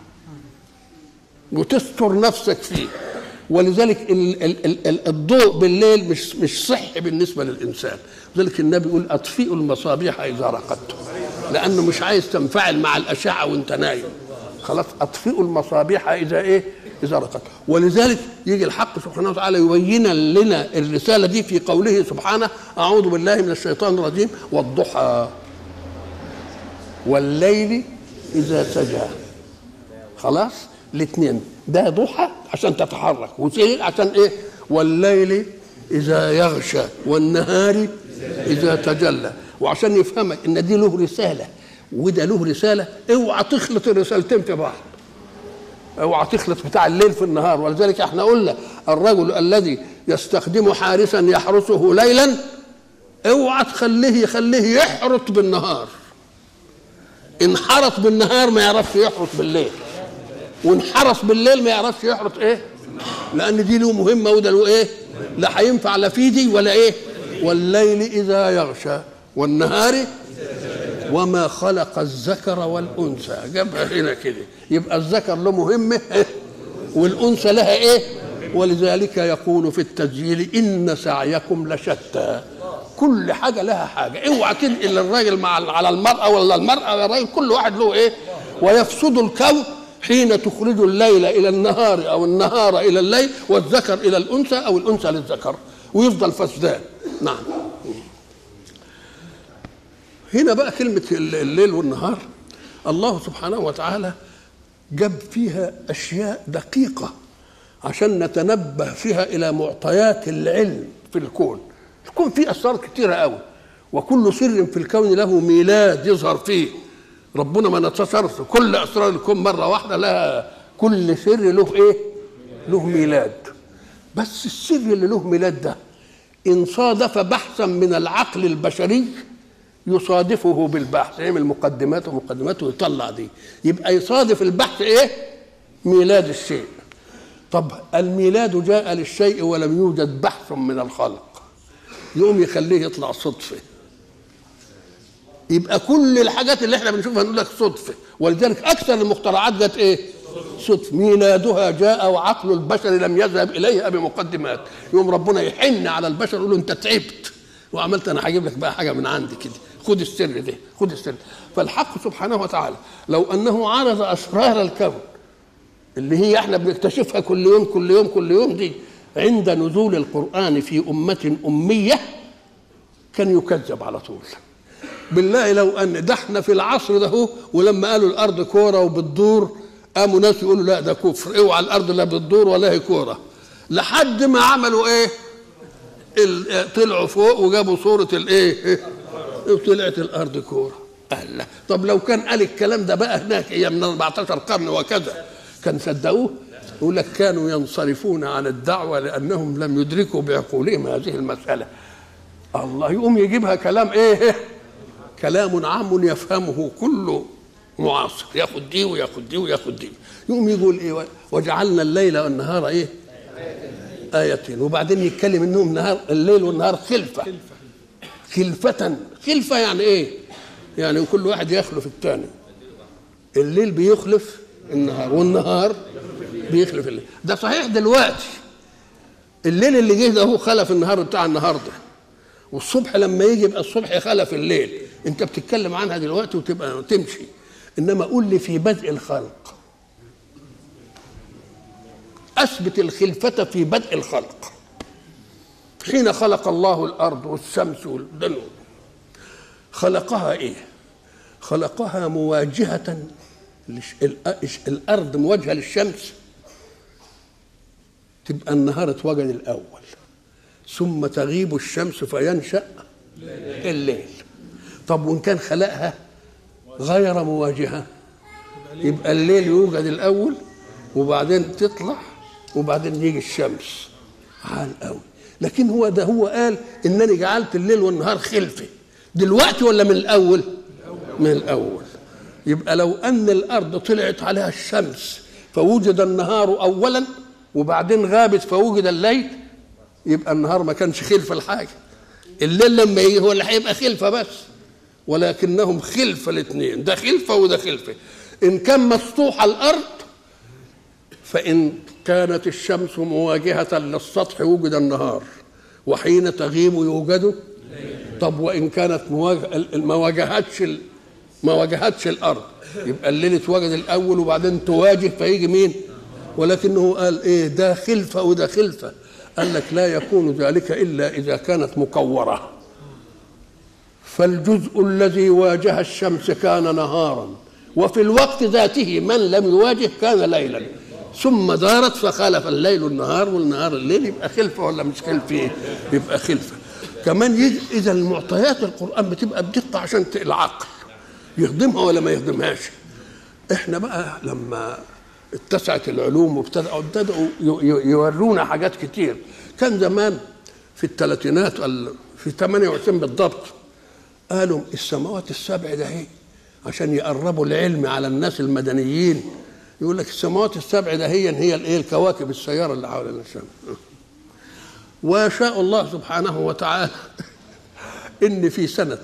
وتستر نفسك فيه ولذلك ال ال ال الضوء بالليل مش مش صحي بالنسبه للانسان لذلك النبي يقول اطفئوا المصابيح اذا رقدتم لانه مش عايز تنفعل مع الاشعه وانت نايم خلاص اطفئوا المصابيح اذا ايه اذا رقدتم ولذلك يجي الحق سبحانه وتعالى يبين لنا الرساله دي في قوله سبحانه اعوذ بالله من الشيطان الرجيم والضحى والليل اذا سجى خلاص الاثنين ده ضحى عشان تتحرك وسيل عشان ايه والليل اذا يغشى والنهار اذا تجلى وعشان يفهمك ان دي له رساله وده له رساله اوعى تخلط الرسالتين في بعض اوعى تخلط بتاع الليل في النهار ولذلك احنا قلنا الرجل الذي يستخدم حارسا يحرسه ليلا اوعى تخليه يخليه يحرط بالنهار ان حرط بالنهار ما يعرفش يحرط بالليل وان حرس بالليل ما يعرفش يحرط ايه لان دي له مهمه وده له ايه لا هينفع لا في دي ولا ايه والليل اذا يغشى والنهار وما خلق الذكر والانثى جابها هنا كده يبقى الذكر له مهمه والانثى لها ايه ولذلك يقول في التسجيل ان سعيكم لشتى كل حاجه لها حاجه اوعى تنقل الراجل مع على المراه ولا المراه على الراجل كل واحد له ايه ويفسد الكون حين تخرج الليل الى النهار او النهار الى الليل والذكر الى الانثى او الانثى للذكر ويفضل فسدان نعم هنا بقى كلمة الليل والنهار الله سبحانه وتعالى جاب فيها أشياء دقيقة عشان نتنبه فيها إلى معطيات العلم في الكون الكون فيه أسرار كتيرة قوي وكل سر في الكون له ميلاد يظهر فيه ربنا ما نتصرش كل أسرار الكون مرة واحدة لا كل سر له إيه له ميلاد بس السر اللي له ميلاد ده إن صادف بحثا من العقل البشري يصادفه بالبحث يعمل مقدمات ومقدمات ويطلع دي يبقى يصادف البحث ايه ميلاد الشيء طب الميلاد جاء للشيء ولم يوجد بحث من الخلق يقوم يخليه يطلع صدفه يبقى كل الحاجات اللي احنا بنشوفها نقول لك صدفه ولذلك اكثر المخترعات جت ايه صدف ميلادها جاء وعقل البشر لم يذهب اليها بمقدمات يوم ربنا يحن على البشر يقول له انت تعبت وعملت انا هجيب لك بقى حاجه من عندي كده خد السر ده خد السر فالحق سبحانه وتعالى لو انه عرض اسرار الكون اللي هي احنا بنكتشفها كل يوم كل يوم كل يوم دي عند نزول القران في امه اميه كان يكذب على طول بالله لو ان ده احنا في العصر ده ولما قالوا الارض كوره وبتدور قاموا ناس يقولوا لا ده كفر اوعى الارض لا بتدور ولا هي كوره لحد ما عملوا ايه طلعوا فوق وجابوا صوره الايه طلعت الارض كوره قال لا طب لو كان قال الكلام ده بقى هناك ايام من 14 قرن وكذا كان صدقوه يقول لك كانوا ينصرفون عن الدعوه لانهم لم يدركوا بعقولهم هذه المساله الله يقوم يجيبها كلام ايه كلام عام يفهمه كل معاصر ياخد دي وياخد دي وياخد دي يقوم يقول ايه وجعلنا الليل والنهار ايه آيتين وبعدين يتكلم انهم نهار الليل والنهار خلفه خلفة خلفة يعني ايه؟ يعني كل واحد يخلف الثاني الليل بيخلف النهار والنهار بيخلف الليل ده صحيح دلوقتي الليل اللي جه ده هو خلف النهار بتاع النهارده والصبح لما يجي يبقى الصبح خلف الليل انت بتتكلم عنها دلوقتي وتبقى تمشي انما قول لي في بدء الخلق اثبت الخلفه في بدء الخلق حين خلق الله الارض والشمس والدنو خلقها ايه خلقها مواجهه الارض مواجهه للشمس تبقى النهار اتوجد الاول ثم تغيب الشمس فينشا الليل طب وان كان خلقها غير مواجهه يبقى الليل يوجد الاول وبعدين تطلع وبعدين يجي الشمس عال قوي لكن هو ده هو قال انني جعلت الليل والنهار خلفه دلوقتي ولا من الاول من الاول يبقى لو ان الارض طلعت عليها الشمس فوجد النهار اولا وبعدين غابت فوجد الليل يبقى النهار ما كانش خلفه الحاجه الليل لما يجي هو اللي هيبقى خلفه بس ولكنهم خلفه الاثنين ده خلفه وده خلفه ان كان مسطوح الارض فان كانت الشمس مواجهه للسطح وجد النهار وحين تغيب يوجد طب وان كانت ما واجهتش ما واجهتش الارض يبقى الليل اتوجد الاول وبعدين تواجه فيجي مين ولكنه قال ايه ده خلفه وده خلفه قال لك لا يكون ذلك الا اذا كانت مكوره فالجزء الذي واجه الشمس كان نهارا وفي الوقت ذاته من لم يواجه كان ليلا ثم دارت فخالف الليل النهار والنهار الليل يبقى خلفه ولا مش خلفه يبقى خلفه كمان يجي اذا المعطيات القران بتبقى بدقه عشان العقل يخدمها ولا ما يخدمهاش احنا بقى لما اتسعت العلوم وابتدأوا ابتدأوا يورونا حاجات كتير كان زمان في الثلاثينات في 28 بالضبط قالوا السماوات السبع ده هي عشان يقربوا العلم على الناس المدنيين يقول لك السماوات السبع ده هي هي الايه الكواكب السياره اللي حوالين الشمس ويشاء الله سبحانه وتعالى ان في سنه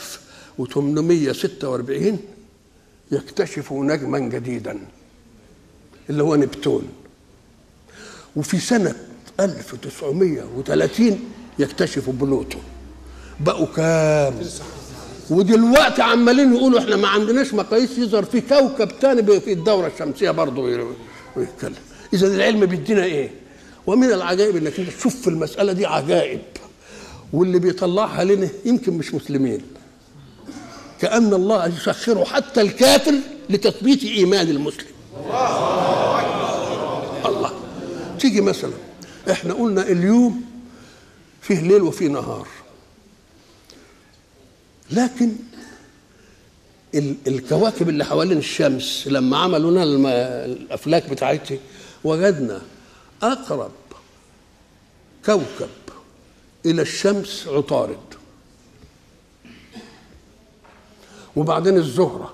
1846 يكتشفوا نجما جديدا اللي هو نبتون وفي سنة 1930 يكتشفوا بلوتو بقوا كام ودلوقتي عمالين يقولوا احنا ما عندناش مقاييس يظهر في كوكب تاني في الدورة الشمسية برضه يتكلم إذا العلم بيدينا إيه؟ ومن العجائب إنك أنت تشوف في المسألة دي عجائب واللي بيطلعها لنا يمكن مش مسلمين كأن الله يسخره حتى الكافر لتثبيت إيمان المسلم الله تيجي مثلا احنا قلنا اليوم فيه ليل وفيه نهار لكن الكواكب اللي حوالين الشمس لما عملوا لنا الافلاك بتاعتها وجدنا اقرب كوكب الى الشمس عطارد وبعدين الزهره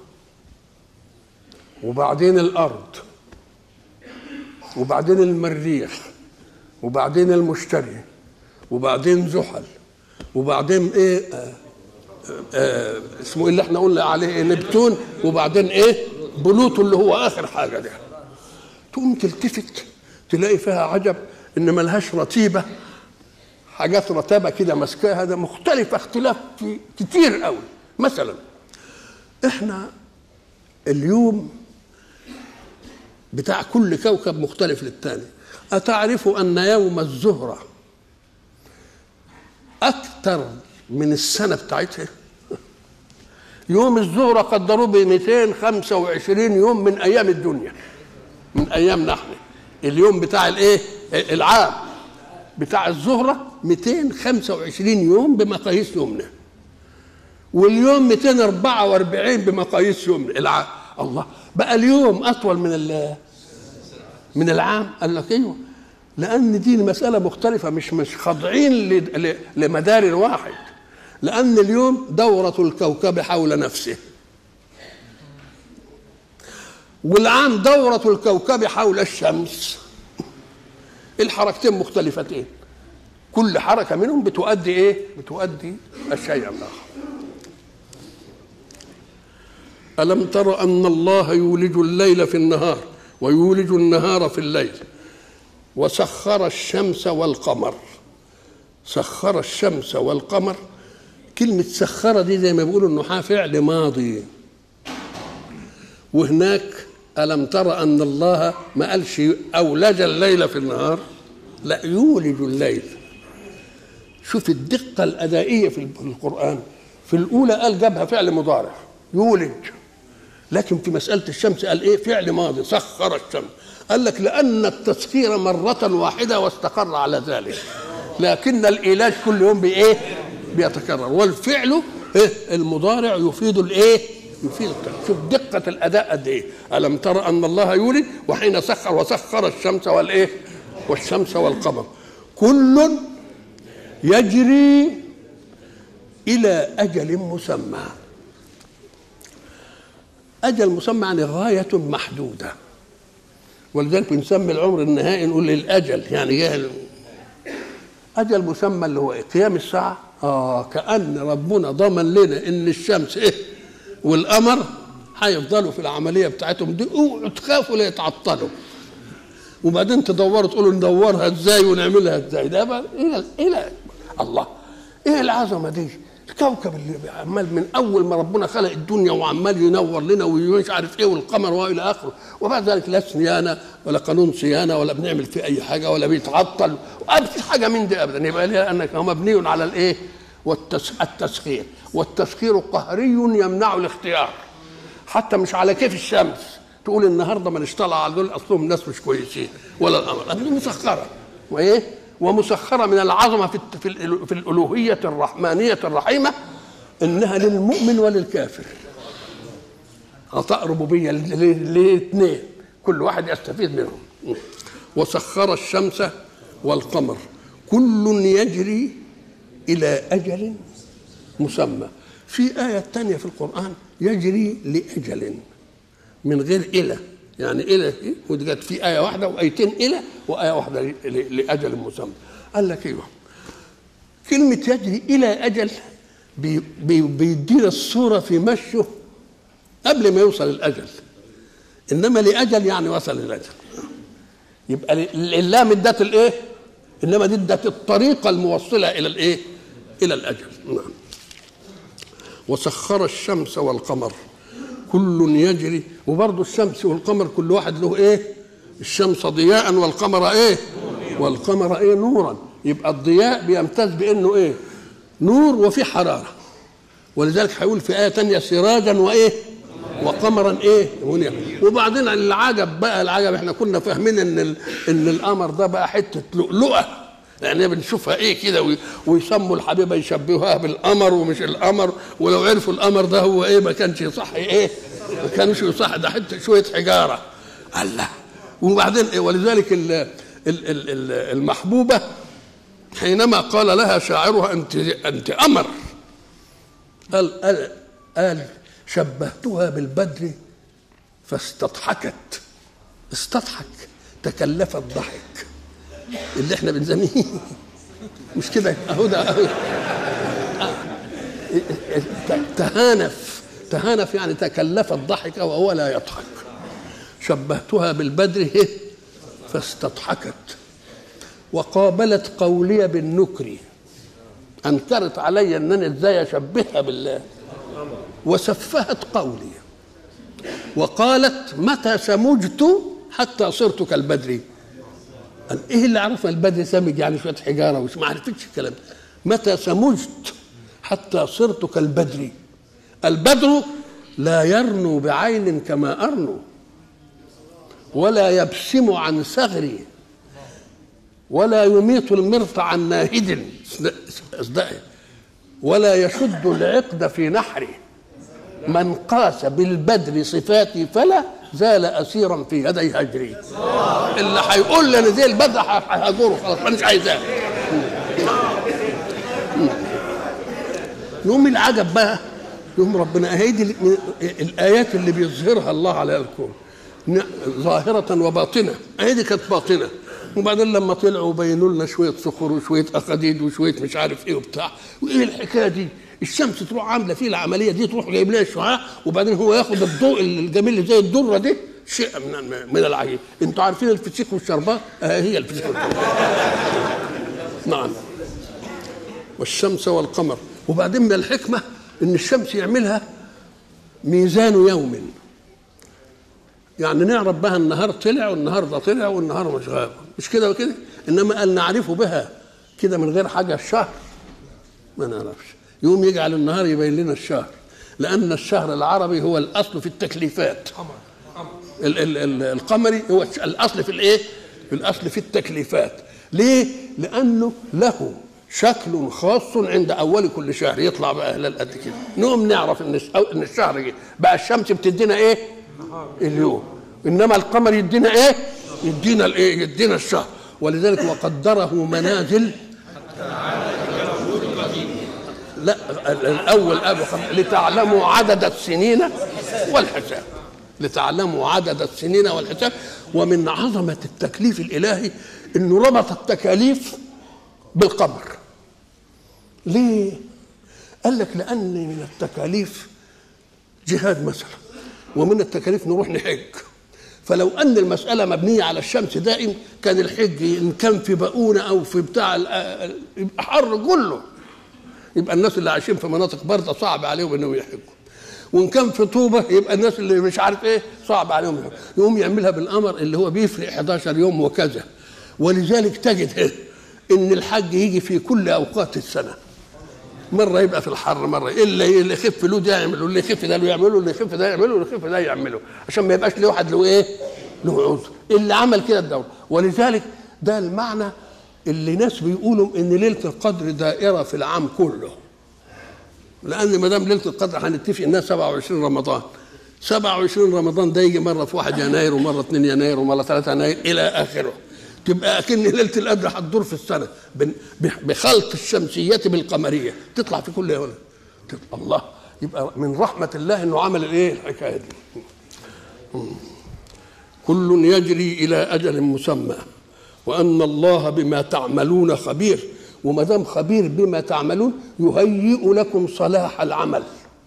وبعدين الارض وبعدين المريخ وبعدين المشتري وبعدين زحل وبعدين ايه آه آه اسمه ايه اللي احنا قلنا عليه إيه نبتون وبعدين ايه بلوتو اللي هو اخر حاجه ده تقوم تلتفت تلاقي فيها عجب ان ملهاش رتيبه حاجات رتابه كده ماسكاها ده مختلفه اختلاف كتير قوي مثلا احنا اليوم بتاع كل كوكب مختلف للتاني أتعرف أن يوم الزهرة أكثر من السنة بتاعتها يوم الزهرة قدروه ب 225 يوم من أيام الدنيا من أيامنا احنا اليوم بتاع الإيه؟ العام بتاع الزهرة 225 يوم بمقاييس يومنا واليوم 244 بمقاييس يومنا العام الله بقى اليوم اطول من من العام قال لك ايوه لان دي مساله مختلفه مش مش خاضعين لمدار واحد لان اليوم دوره الكوكب حول نفسه والعام دوره الكوكب حول الشمس الحركتين مختلفتين كل حركه منهم بتؤدي ايه بتؤدي الشيء الاخر ألم تر أن الله يولج الليل في النهار ويولج النهار في الليل وسخر الشمس والقمر سخر الشمس والقمر كلمة سخرة دي زي ما بيقولوا النحاة فعل ماضي وهناك ألم ترى أن الله ما قالش أولج الليل في النهار لا يولج الليل شوف الدقة الأدائية في القرآن في الأولى قال جابها فعل مضارع يولج لكن في مسألة الشمس قال إيه فعل ماضي سخر الشمس قال لك لأن التسخير مرة واحدة واستقر على ذلك لكن الإيلاج كل يوم بإيه بيتكرر والفعل إيه المضارع يفيد الإيه يفيد التكرار. شوف دقة الأداء قد إيه ألم ترى أن الله يولد وحين سخر وسخر الشمس والإيه والشمس والقمر كل يجري إلى أجل مسمى أجل مسمى يعني غاية محدودة ولذلك بنسمي العمر النهائي نقول الأجل يعني جاهل أجل مسمى اللي هو إيه؟ قيام الساعة آه كأن ربنا ضمن لنا إن الشمس إيه والقمر هيفضلوا في العملية بتاعتهم دي اوعوا تخافوا لا يتعطلوا وبعدين تدوروا تقولوا ندورها ازاي ونعملها ازاي ده بقى الى الى الله ايه العظمه دي الكوكب اللي عمال من اول ما ربنا خلق الدنيا وعمال ينور لنا ومش عارف ايه والقمر والى اخره وبعد ذلك لا صيانه ولا قانون صيانه ولا بنعمل فيه اي حاجه ولا بيتعطل وابدا حاجه من دي ابدا يبقى ليه انك هو مبني على الايه؟ والتسخير والتسخير قهري يمنع الاختيار حتى مش على كيف الشمس تقول النهارده ما نشتغل على دول اصلهم ناس مش كويسين ولا الامر دي مسخره وايه ومسخره من العظمه في في, في الالوهيه الرحمانيه الرحيمه انها للمؤمن وللكافر عطاء ربوبيه للاثنين كل واحد يستفيد منهم وسخر الشمس والقمر كل يجري الى اجل مسمى في آية تانية في القرآن يجري لأجل من غير إلى يعني إلى إيه؟ ودي جت في آية واحدة وآيتين إلى وآية واحدة لأجل مسمى قال لك إيه كلمة يجري إلى أجل بي بي بيدينا الصورة في مشه قبل ما يوصل الأجل إنما لأجل يعني وصل الأجل يبقى اللام ادت الإيه؟ إنما دي ادت الطريقة الموصلة إلى الإيه؟ إلى الأجل نعم وسخر الشمس والقمر كل يجري وبرضه الشمس والقمر كل واحد له ايه الشمس ضياء والقمر ايه والقمر ايه نورا يبقى الضياء بيمتاز بانه ايه نور وفي حراره ولذلك هيقول في ايه تانية سراجا وايه وقمرا ايه وبعدين العجب بقى العجب احنا كنا فاهمين ان ان القمر ده بقى حته لؤلؤه يعني بنشوفها ايه كده ويسموا الحبيبه يشبهوها بالقمر ومش القمر ولو عرفوا القمر ده هو ايه ما كانش يصح ايه ما كانش يصح ده حته شويه حجاره الله وبعدين إيه ولذلك ال ال ال المحبوبه حينما قال لها شاعرها انت انت قمر قال قال, قال شبهتها بالبدر فاستضحكت استضحك تكلفت ضحك اللي احنا بنسميه مش كده اهو ده أهو. تهانف تهانف يعني تكلف الضحك وهو لا يضحك شبهتها بالبدر فاستضحكت وقابلت قولي بالنكر انكرت علي انني ازاي اشبهها بالله وسفهت قولي وقالت متى سمجت حتى صرت كالبدر قال ايه اللي عرفنا البدر سمج يعني شويه حجاره وش ما عرفتش الكلام متى سمجت حتى صرت كالبدر البدر لا يرنو بعين كما ارنو ولا يبسم عن ثغري ولا يميط المرط عن ناهد ولا يشد العقد في نحري من قاس بالبدر صفاتي فلا زال اسيرا في يدي هجري اللي هيقول لي انا زي البدر ههجره خلاص مانيش عايزاه يوم العجب بقى يوم ربنا هيدي الايات اللي بيظهرها الله على الكون ظاهرة وباطنة هذه كانت باطنة وبعدين لما طلعوا وبينوا لنا شوية صخور وشوية أخاديد وشوية مش عارف إيه وبتاع وإيه الحكاية دي الشمس تروح عاملة فيه العملية دي تروح جايب لها الشعاع وبعدين هو ياخد الضوء الجميل اللي زي الدرة دي شيء من من العجيب انتوا عارفين الفسيخ والشربات آه هي الفسيخ والشربات نعم والشمس والقمر وبعدين من الحكمه ان الشمس يعملها ميزان يوم يعني نعرف بها النهار طلع والنهار ده طلع والنهار مش غاب مش كده وكده انما قال نعرفه بها كده من غير حاجه الشهر ما نعرفش يوم يجعل النهار يبين لنا الشهر لان الشهر العربي هو الاصل في التكليفات ال- ال- ال- القمري هو الاصل في الايه في الاصل في التكليفات ليه لانه له شكل خاص عند اول كل شهر يطلع بقى هلال قد كده نقوم نعرف ان الش- أو- ان الشهر جه بقى الشمس بتدينا ايه اليوم انما القمر يدينا ايه يدينا الايه يدينا الشهر ولذلك وقدره منازل لا ال- الاول ابو خم... لتعلموا عدد السنين والحساب لتعلموا عدد السنين والحساب ومن عظمه التكليف الالهي انه ربط التكاليف بالقمر ليه قال لك لان من التكاليف جهاد مثلا ومن التكاليف نروح نحج فلو ان المساله مبنيه على الشمس دائم كان الحج ان كان في بؤونه او في بتاع ال- يبقى حر كله يبقى الناس اللي عايشين في مناطق بارده صعب عليهم انهم يحجوا وان كان في طوبه يبقى الناس اللي مش عارف ايه صعب عليهم يحجوا. يقوم يعملها بالقمر اللي هو بيفرق 11 يوم وكذا ولذلك تجد إيه؟ ان الحج يجي في كل اوقات السنه مره يبقى في الحر مره اللي اللي يخف له ده يعمله اللي يخف ده له يعمله اللي يخف ده يعمله اللي يخف ده يعمله عشان ما يبقاش لواحد له ايه له عذر اللي عمل كده الدوله ولذلك ده المعنى اللي ناس بيقولوا ان ليله القدر دائره في العام كله لان ما دام ليله القدر هنتفق انها 27 رمضان 27 رمضان ده يجي مره في 1 يناير ومره 2 يناير ومره 3 يناير الى اخره تبقى اكن ليله القدر هتدور في السنه بن- بخلط الشمسيه بالقمريه تطلع في كل يوم تبقى الله يبقى من رحمه الله انه عمل الايه الحكايه دي كل يجري الى اجل مسمى وان الله بما تعملون خبير وما دام خبير بما تعملون يهيئ لكم صلاح العمل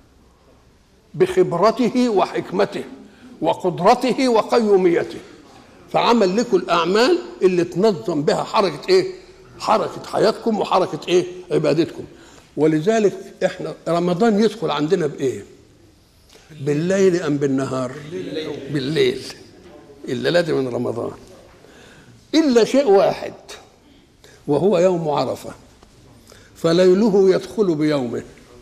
بخبرته وحكمته وقدرته وقيوميته فعمل لكم الاعمال اللي تنظم بها حركه ايه حركه حياتكم وحركه ايه عبادتكم ولذلك احنا رمضان يدخل عندنا بايه بالليل ام بالنهار بالليل الليله دي من رمضان الا شيء واحد وهو يوم عرفه فليله يدخل بيومه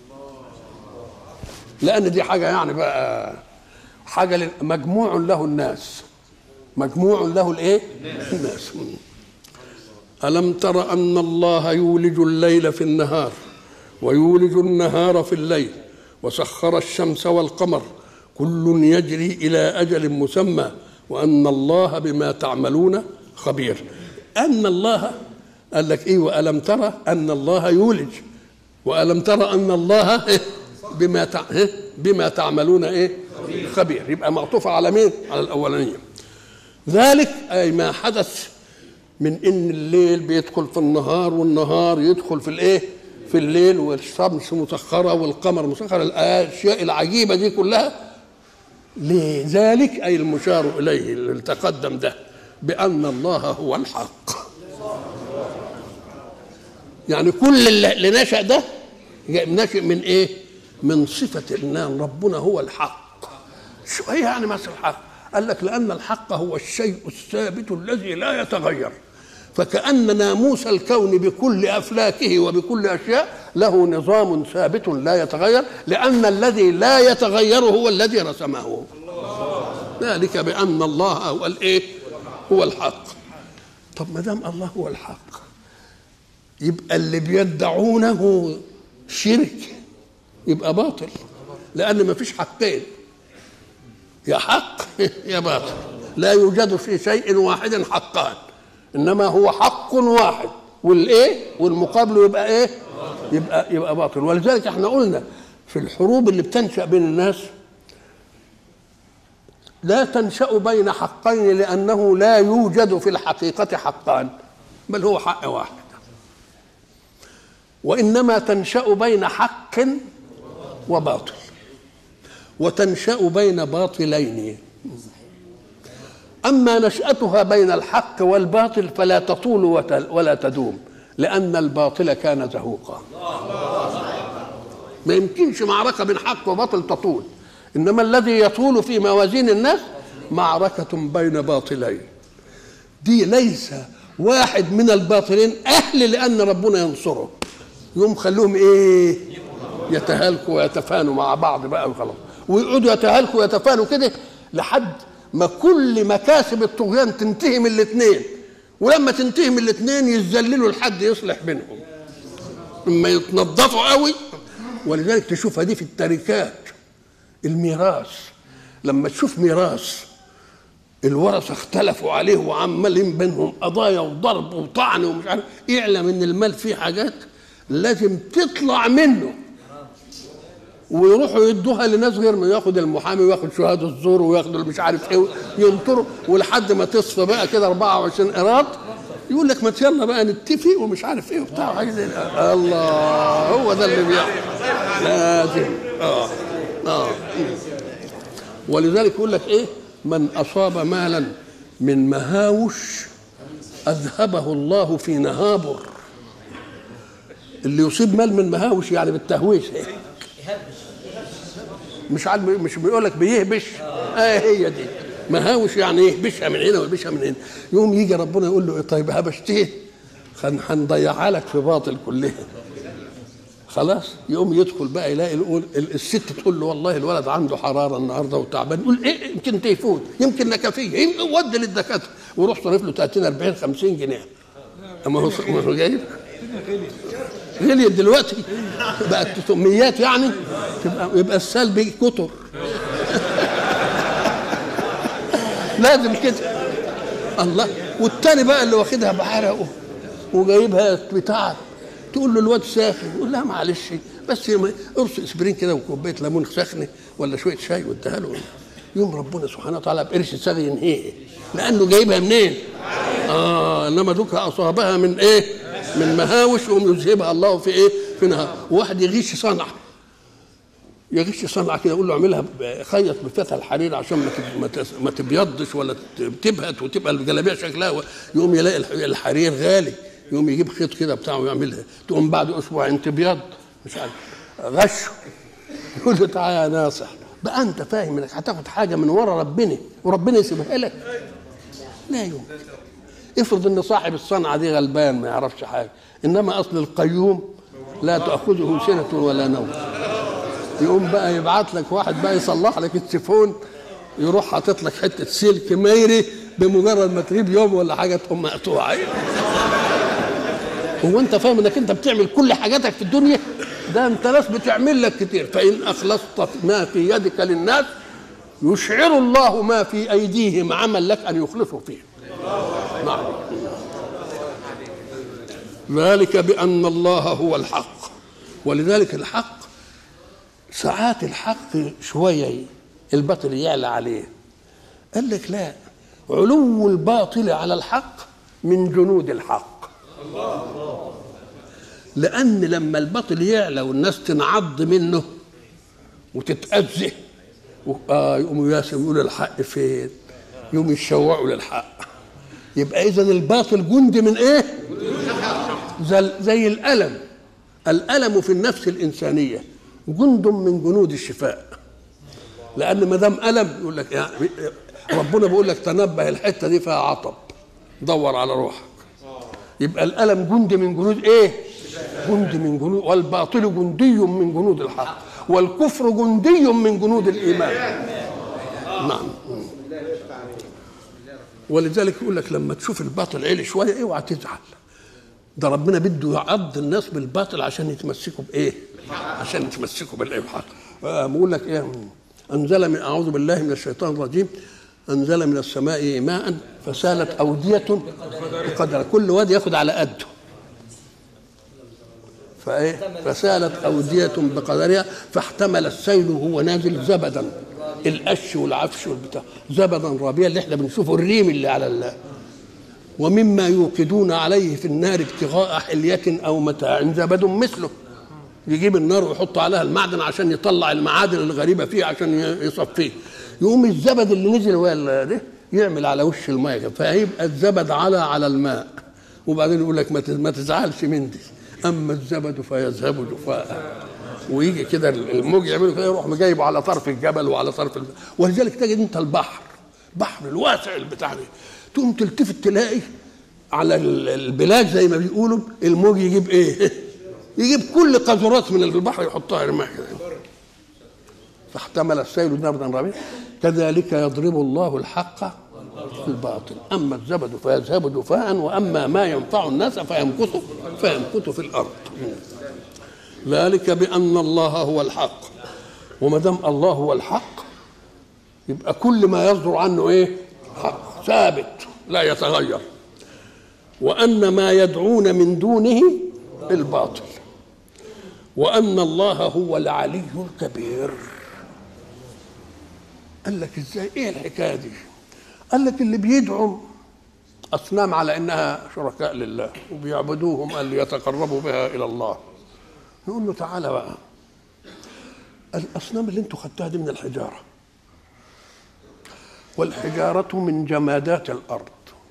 لان دي حاجه يعني بقى حاجه لل- مجموع له الناس مجموع له الايه الناس الم تر ان الله يولج الليل في النهار ويولج النهار في الليل وسخر الشمس والقمر كل يجري الى اجل مسمى وان الله بما تعملون خبير ان الله قال لك ايه والم ترى ان الله يولج والم ترى ان الله بما تع... بما تعملون ايه خبير يبقى معطوفه على مين على الاولانيه ذلك اي ما حدث من ان الليل بيدخل في النهار والنهار يدخل في الايه في الليل والشمس مسخره والقمر مسخر الاشياء العجيبه دي كلها لذلك اي المشار اليه اللي تقدم ده بان الله هو الحق يعني كل اللي اللي نشا ده جاء- نشأ من ايه من صفه ان ربنا هو الحق شو ايه يعني مثل الحق قال لك لان الحق هو الشيء الثابت الذي لا يتغير فكأن ناموس الكون بكل أفلاكه وبكل أشياء له نظام ثابت لا يتغير لأن الذي لا يتغير هو الذي رسمه ذلك بأن الله هو الإيه هو الحق طب ما دام الله هو الحق يبقى اللي بيدعونه شرك يبقى باطل لأن ما فيش حقين يا حق يا باطل لا يوجد في شيء واحد حقان انما هو حق واحد والايه والمقابل يبقى ايه يبقى يبقى باطل ولذلك احنا قلنا في الحروب اللي بتنشا بين الناس لا تنشا بين حقين لانه لا يوجد في الحقيقه حقان بل هو حق واحد وانما تنشا بين حق وباطل وتنشا بين باطلين أما نشأتها بين الحق والباطل فلا تطول وت- ولا تدوم لأن الباطل كان زهوقا ما يمكنش معركه بين حق وباطل تطول انما الذي يطول في موازين الناس معركه بين باطلين دي ليس واحد من الباطلين اهل لان ربنا ينصره يوم خلوهم ايه يتهالكوا ويتفانوا مع بعض بقى وخلاص ويقعدوا يتهالكوا ويتفانوا كده لحد ما كل مكاسب الطغيان تنتهي من الاثنين ولما تنتهي من الاثنين يتذللوا لحد يصلح بينهم اما يتنظفوا قوي ولذلك تشوفها دي في التركات الميراث لما تشوف ميراث الورثه اختلفوا عليه وعمالين بينهم قضايا وضرب وطعن ومش عارف اعلم ان المال فيه حاجات لازم تطلع منه ويروحوا يدوها لناس غير ما ياخد المحامي وياخد شهاده الزور وياخد مش عارف ايه ينطروا ولحد ما تصفى بقى كده 24 قراط يقول لك ما يلا بقى نتفق ومش عارف ايه وبتاع حاجه زي الله هو ده اللي بيحصل لازم اه اه ولذلك يقول لك ايه من اصاب مالا من مهاوش اذهبه الله في نهابر اللي يصيب مال من مهاوش يعني بالتهويش مش عارف مش بيقول لك بيهبش اه هي دي مهاوش يعني يهبشها من هنا ويهبشها من هنا يوم يجي ربنا يقول له طيب هبشتيه هنضيعها لك في باطل كلها خلاص يقوم يدخل بقى يلاقي يقول الست تقول له والله الولد عنده حراره النهارده وتعبان يقول ايه يمكن تيفون يمكن نكفيه ودي للدكاتره وروح صرف له 30 40 50 جنيه اما هو ما هو جايب غليت دلوقتي بقت 800 يعني تبقى يبقى السلبي كتر لازم كده الله والتاني بقى اللي واخدها بعرقه وجايبها بتاع تقول له الواد ساخن يقول لها معلش بس ارص اسبرين كده وكوبايه ليمون سخنه ولا شويه شاي واديها له يوم ربنا سبحانه وتعالى بقرش ساغي ينهيه لانه جايبها منين؟ اه انما دوك اصابها من ايه؟ من مهاوش يقوم يذهبها الله في ايه؟ في نهار واحد يغش صنعه يغش صنعه كده يقول له اعملها خيط بفتح الحرير عشان ما ما تبيضش ولا تبهت وتبقى الجلابيه شكلها يقوم يلاقي الحرير غالي يقوم يجيب خيط كده بتاعه ويعملها تقوم بعد اسبوعين تبيض مش عارف غشه يقول له تعالى يا ناصح بقى انت فاهم انك هتاخد حاجه من ورا ربنا وربنا يسيبها لك لا يمكن افرض ان صاحب الصنعه دي غلبان ما يعرفش حاجه انما اصل القيوم لا تاخذه سنه ولا نوم يقوم بقى يبعت لك واحد بقى يصلح لك السيفون يروح حاطط لك حته سلك ميري بمجرد ما تغيب يوم ولا حاجه تقوم مقطوعه هو انت فاهم انك انت بتعمل كل حاجاتك في الدنيا ده انت ناس بتعمل لك كتير فان اخلصت ما في يدك للناس يشعر الله ما في ايديهم عمل لك ان يخلصوا فيه نعم ذلك بان الله هو الحق ولذلك الحق ساعات الحق شويه الباطل يعلى عليه قال لك لا علو الباطل على الحق من جنود الحق لأن لما الباطل يعلى والناس تنعض منه وتتأذى آه يقوموا ياسم يقولوا الحق فين؟ يقوم يتشوعوا للحق يبقى إذا الباطل جندي من إيه؟ زي, زي الألم الألم في النفس الإنسانية جند من جنود الشفاء لأن ما دام ألم يقول لك يعني ربنا بيقول لك تنبه الحتة دي فيها عطب دور على روحك يبقى الألم جند من جنود إيه؟ جند من جنود والباطل جندي من جنود الحق والكفر جندي من جنود الإيمان نعم ولذلك يقول لك لما تشوف الباطل عالي شوية اوعى تزعل ده ربنا بده يعض الناس بالباطل عشان يتمسكوا بايه؟ عشان يتمسكوا بالحق بقول لك ايه انزل من اعوذ بالله من الشيطان الرجيم انزل من السماء ماء فسالت اوديه بقدر كل واد ياخد على قده فايه فسالت اوديه بقدرها فاحتمل السيل وهو نازل زبدا القش والعفش والبتاع زبدا رابيا اللي احنا بنشوفه الريم اللي على الله ومما يوقدون عليه في النار ابتغاء حلية أو متاع زبد مثله يجيب النار ويحط عليها المعدن عشان يطلع المعادن الغريبة فيه عشان يصفيه يقوم الزبد اللي نزل ولا ده يعمل على وش الماء فيبقى الزبد على على الماء وبعدين يقول لك ما تزعلش من دي أما الزبد فيذهب جفاء ويجي كده الموج يعمله كده يروح جايبه على طرف الجبل وعلى طرف الجبل. ولذلك تجد انت البحر بحر الواسع البتاع ده تقوم تلتفت تلاقي على البلاد زي ما بيقولوا الموج يجيب ايه؟ يجيب كل قذرات من البحر يحطها يرميها كده فاحتمل السيل نبضا رميا كذلك يضرب الله الحق الباطل اما الزبد فيذهب دفاعا واما ما ينفع الناس فيمكث فيمكث في الارض ذلك بان الله هو الحق وما دام الله هو الحق يبقى كل ما يصدر عنه ايه حق ثابت لا يتغير وان ما يدعون من دونه الباطل وان الله هو العلي الكبير قال لك ازاي ايه الحكايه دي قال لك اللي بيدعوا اصنام على انها شركاء لله وبيعبدوهم قال ليتقربوا بها الى الله نقول له تعالى بقى الاصنام اللي انتوا خدتها دي من الحجاره والحجاره من جمادات الارض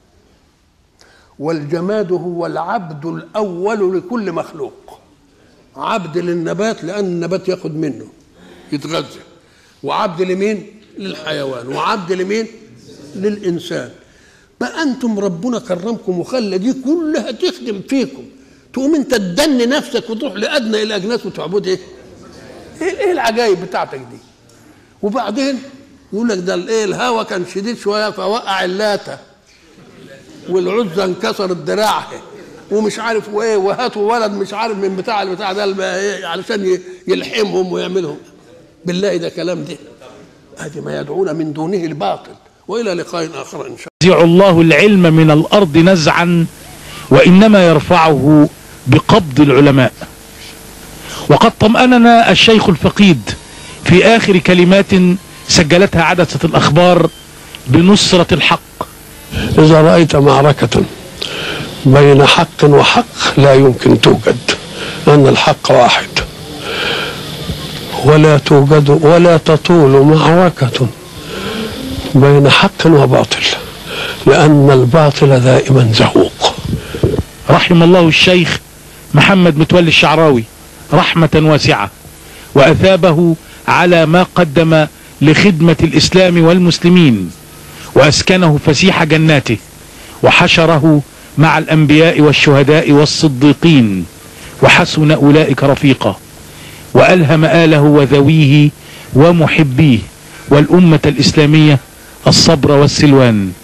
والجماد هو العبد الاول لكل مخلوق عبد للنبات لان النبات ياخد منه يتغذى وعبد لمين للحيوان وعبد لمين للانسان بقى انتم ربنا كرمكم وخلى دي كلها تخدم فيكم تقوم انت تدني نفسك وتروح لادنى الاجناس وتعبد ايه ايه العجائب بتاعتك دي وبعدين يقول لك ده الايه الهوا كان شديد شويه فوقع اللاتة والعزة انكسرت دراعها ومش عارف وايه وهاتوا ولد مش عارف من بتاع البتاع ده ايه علشان يلحمهم ويعملهم بالله ده كلام ده هذه ما يدعون من دونه الباطل والى لقاء اخر ان شاء
الله ينزع الله العلم من الارض نزعا وانما يرفعه بقبض العلماء وقد طمأننا الشيخ الفقيد في اخر كلمات سجلتها عدسة الاخبار بنصرة الحق
اذا رايت معركه بين حق وحق لا يمكن توجد ان الحق واحد ولا توجد ولا تطول معركة بين حق وباطل لأن الباطل دائما زهوق
رحم الله الشيخ محمد متولي الشعراوي رحمة واسعة وأثابه على ما قدم لخدمة الإسلام والمسلمين وأسكنه فسيح جناته وحشره مع الأنبياء والشهداء والصديقين وحسن أولئك رفيقا وألهم آله وذويه ومحبيه والأمة الإسلامية الصبر والسلوان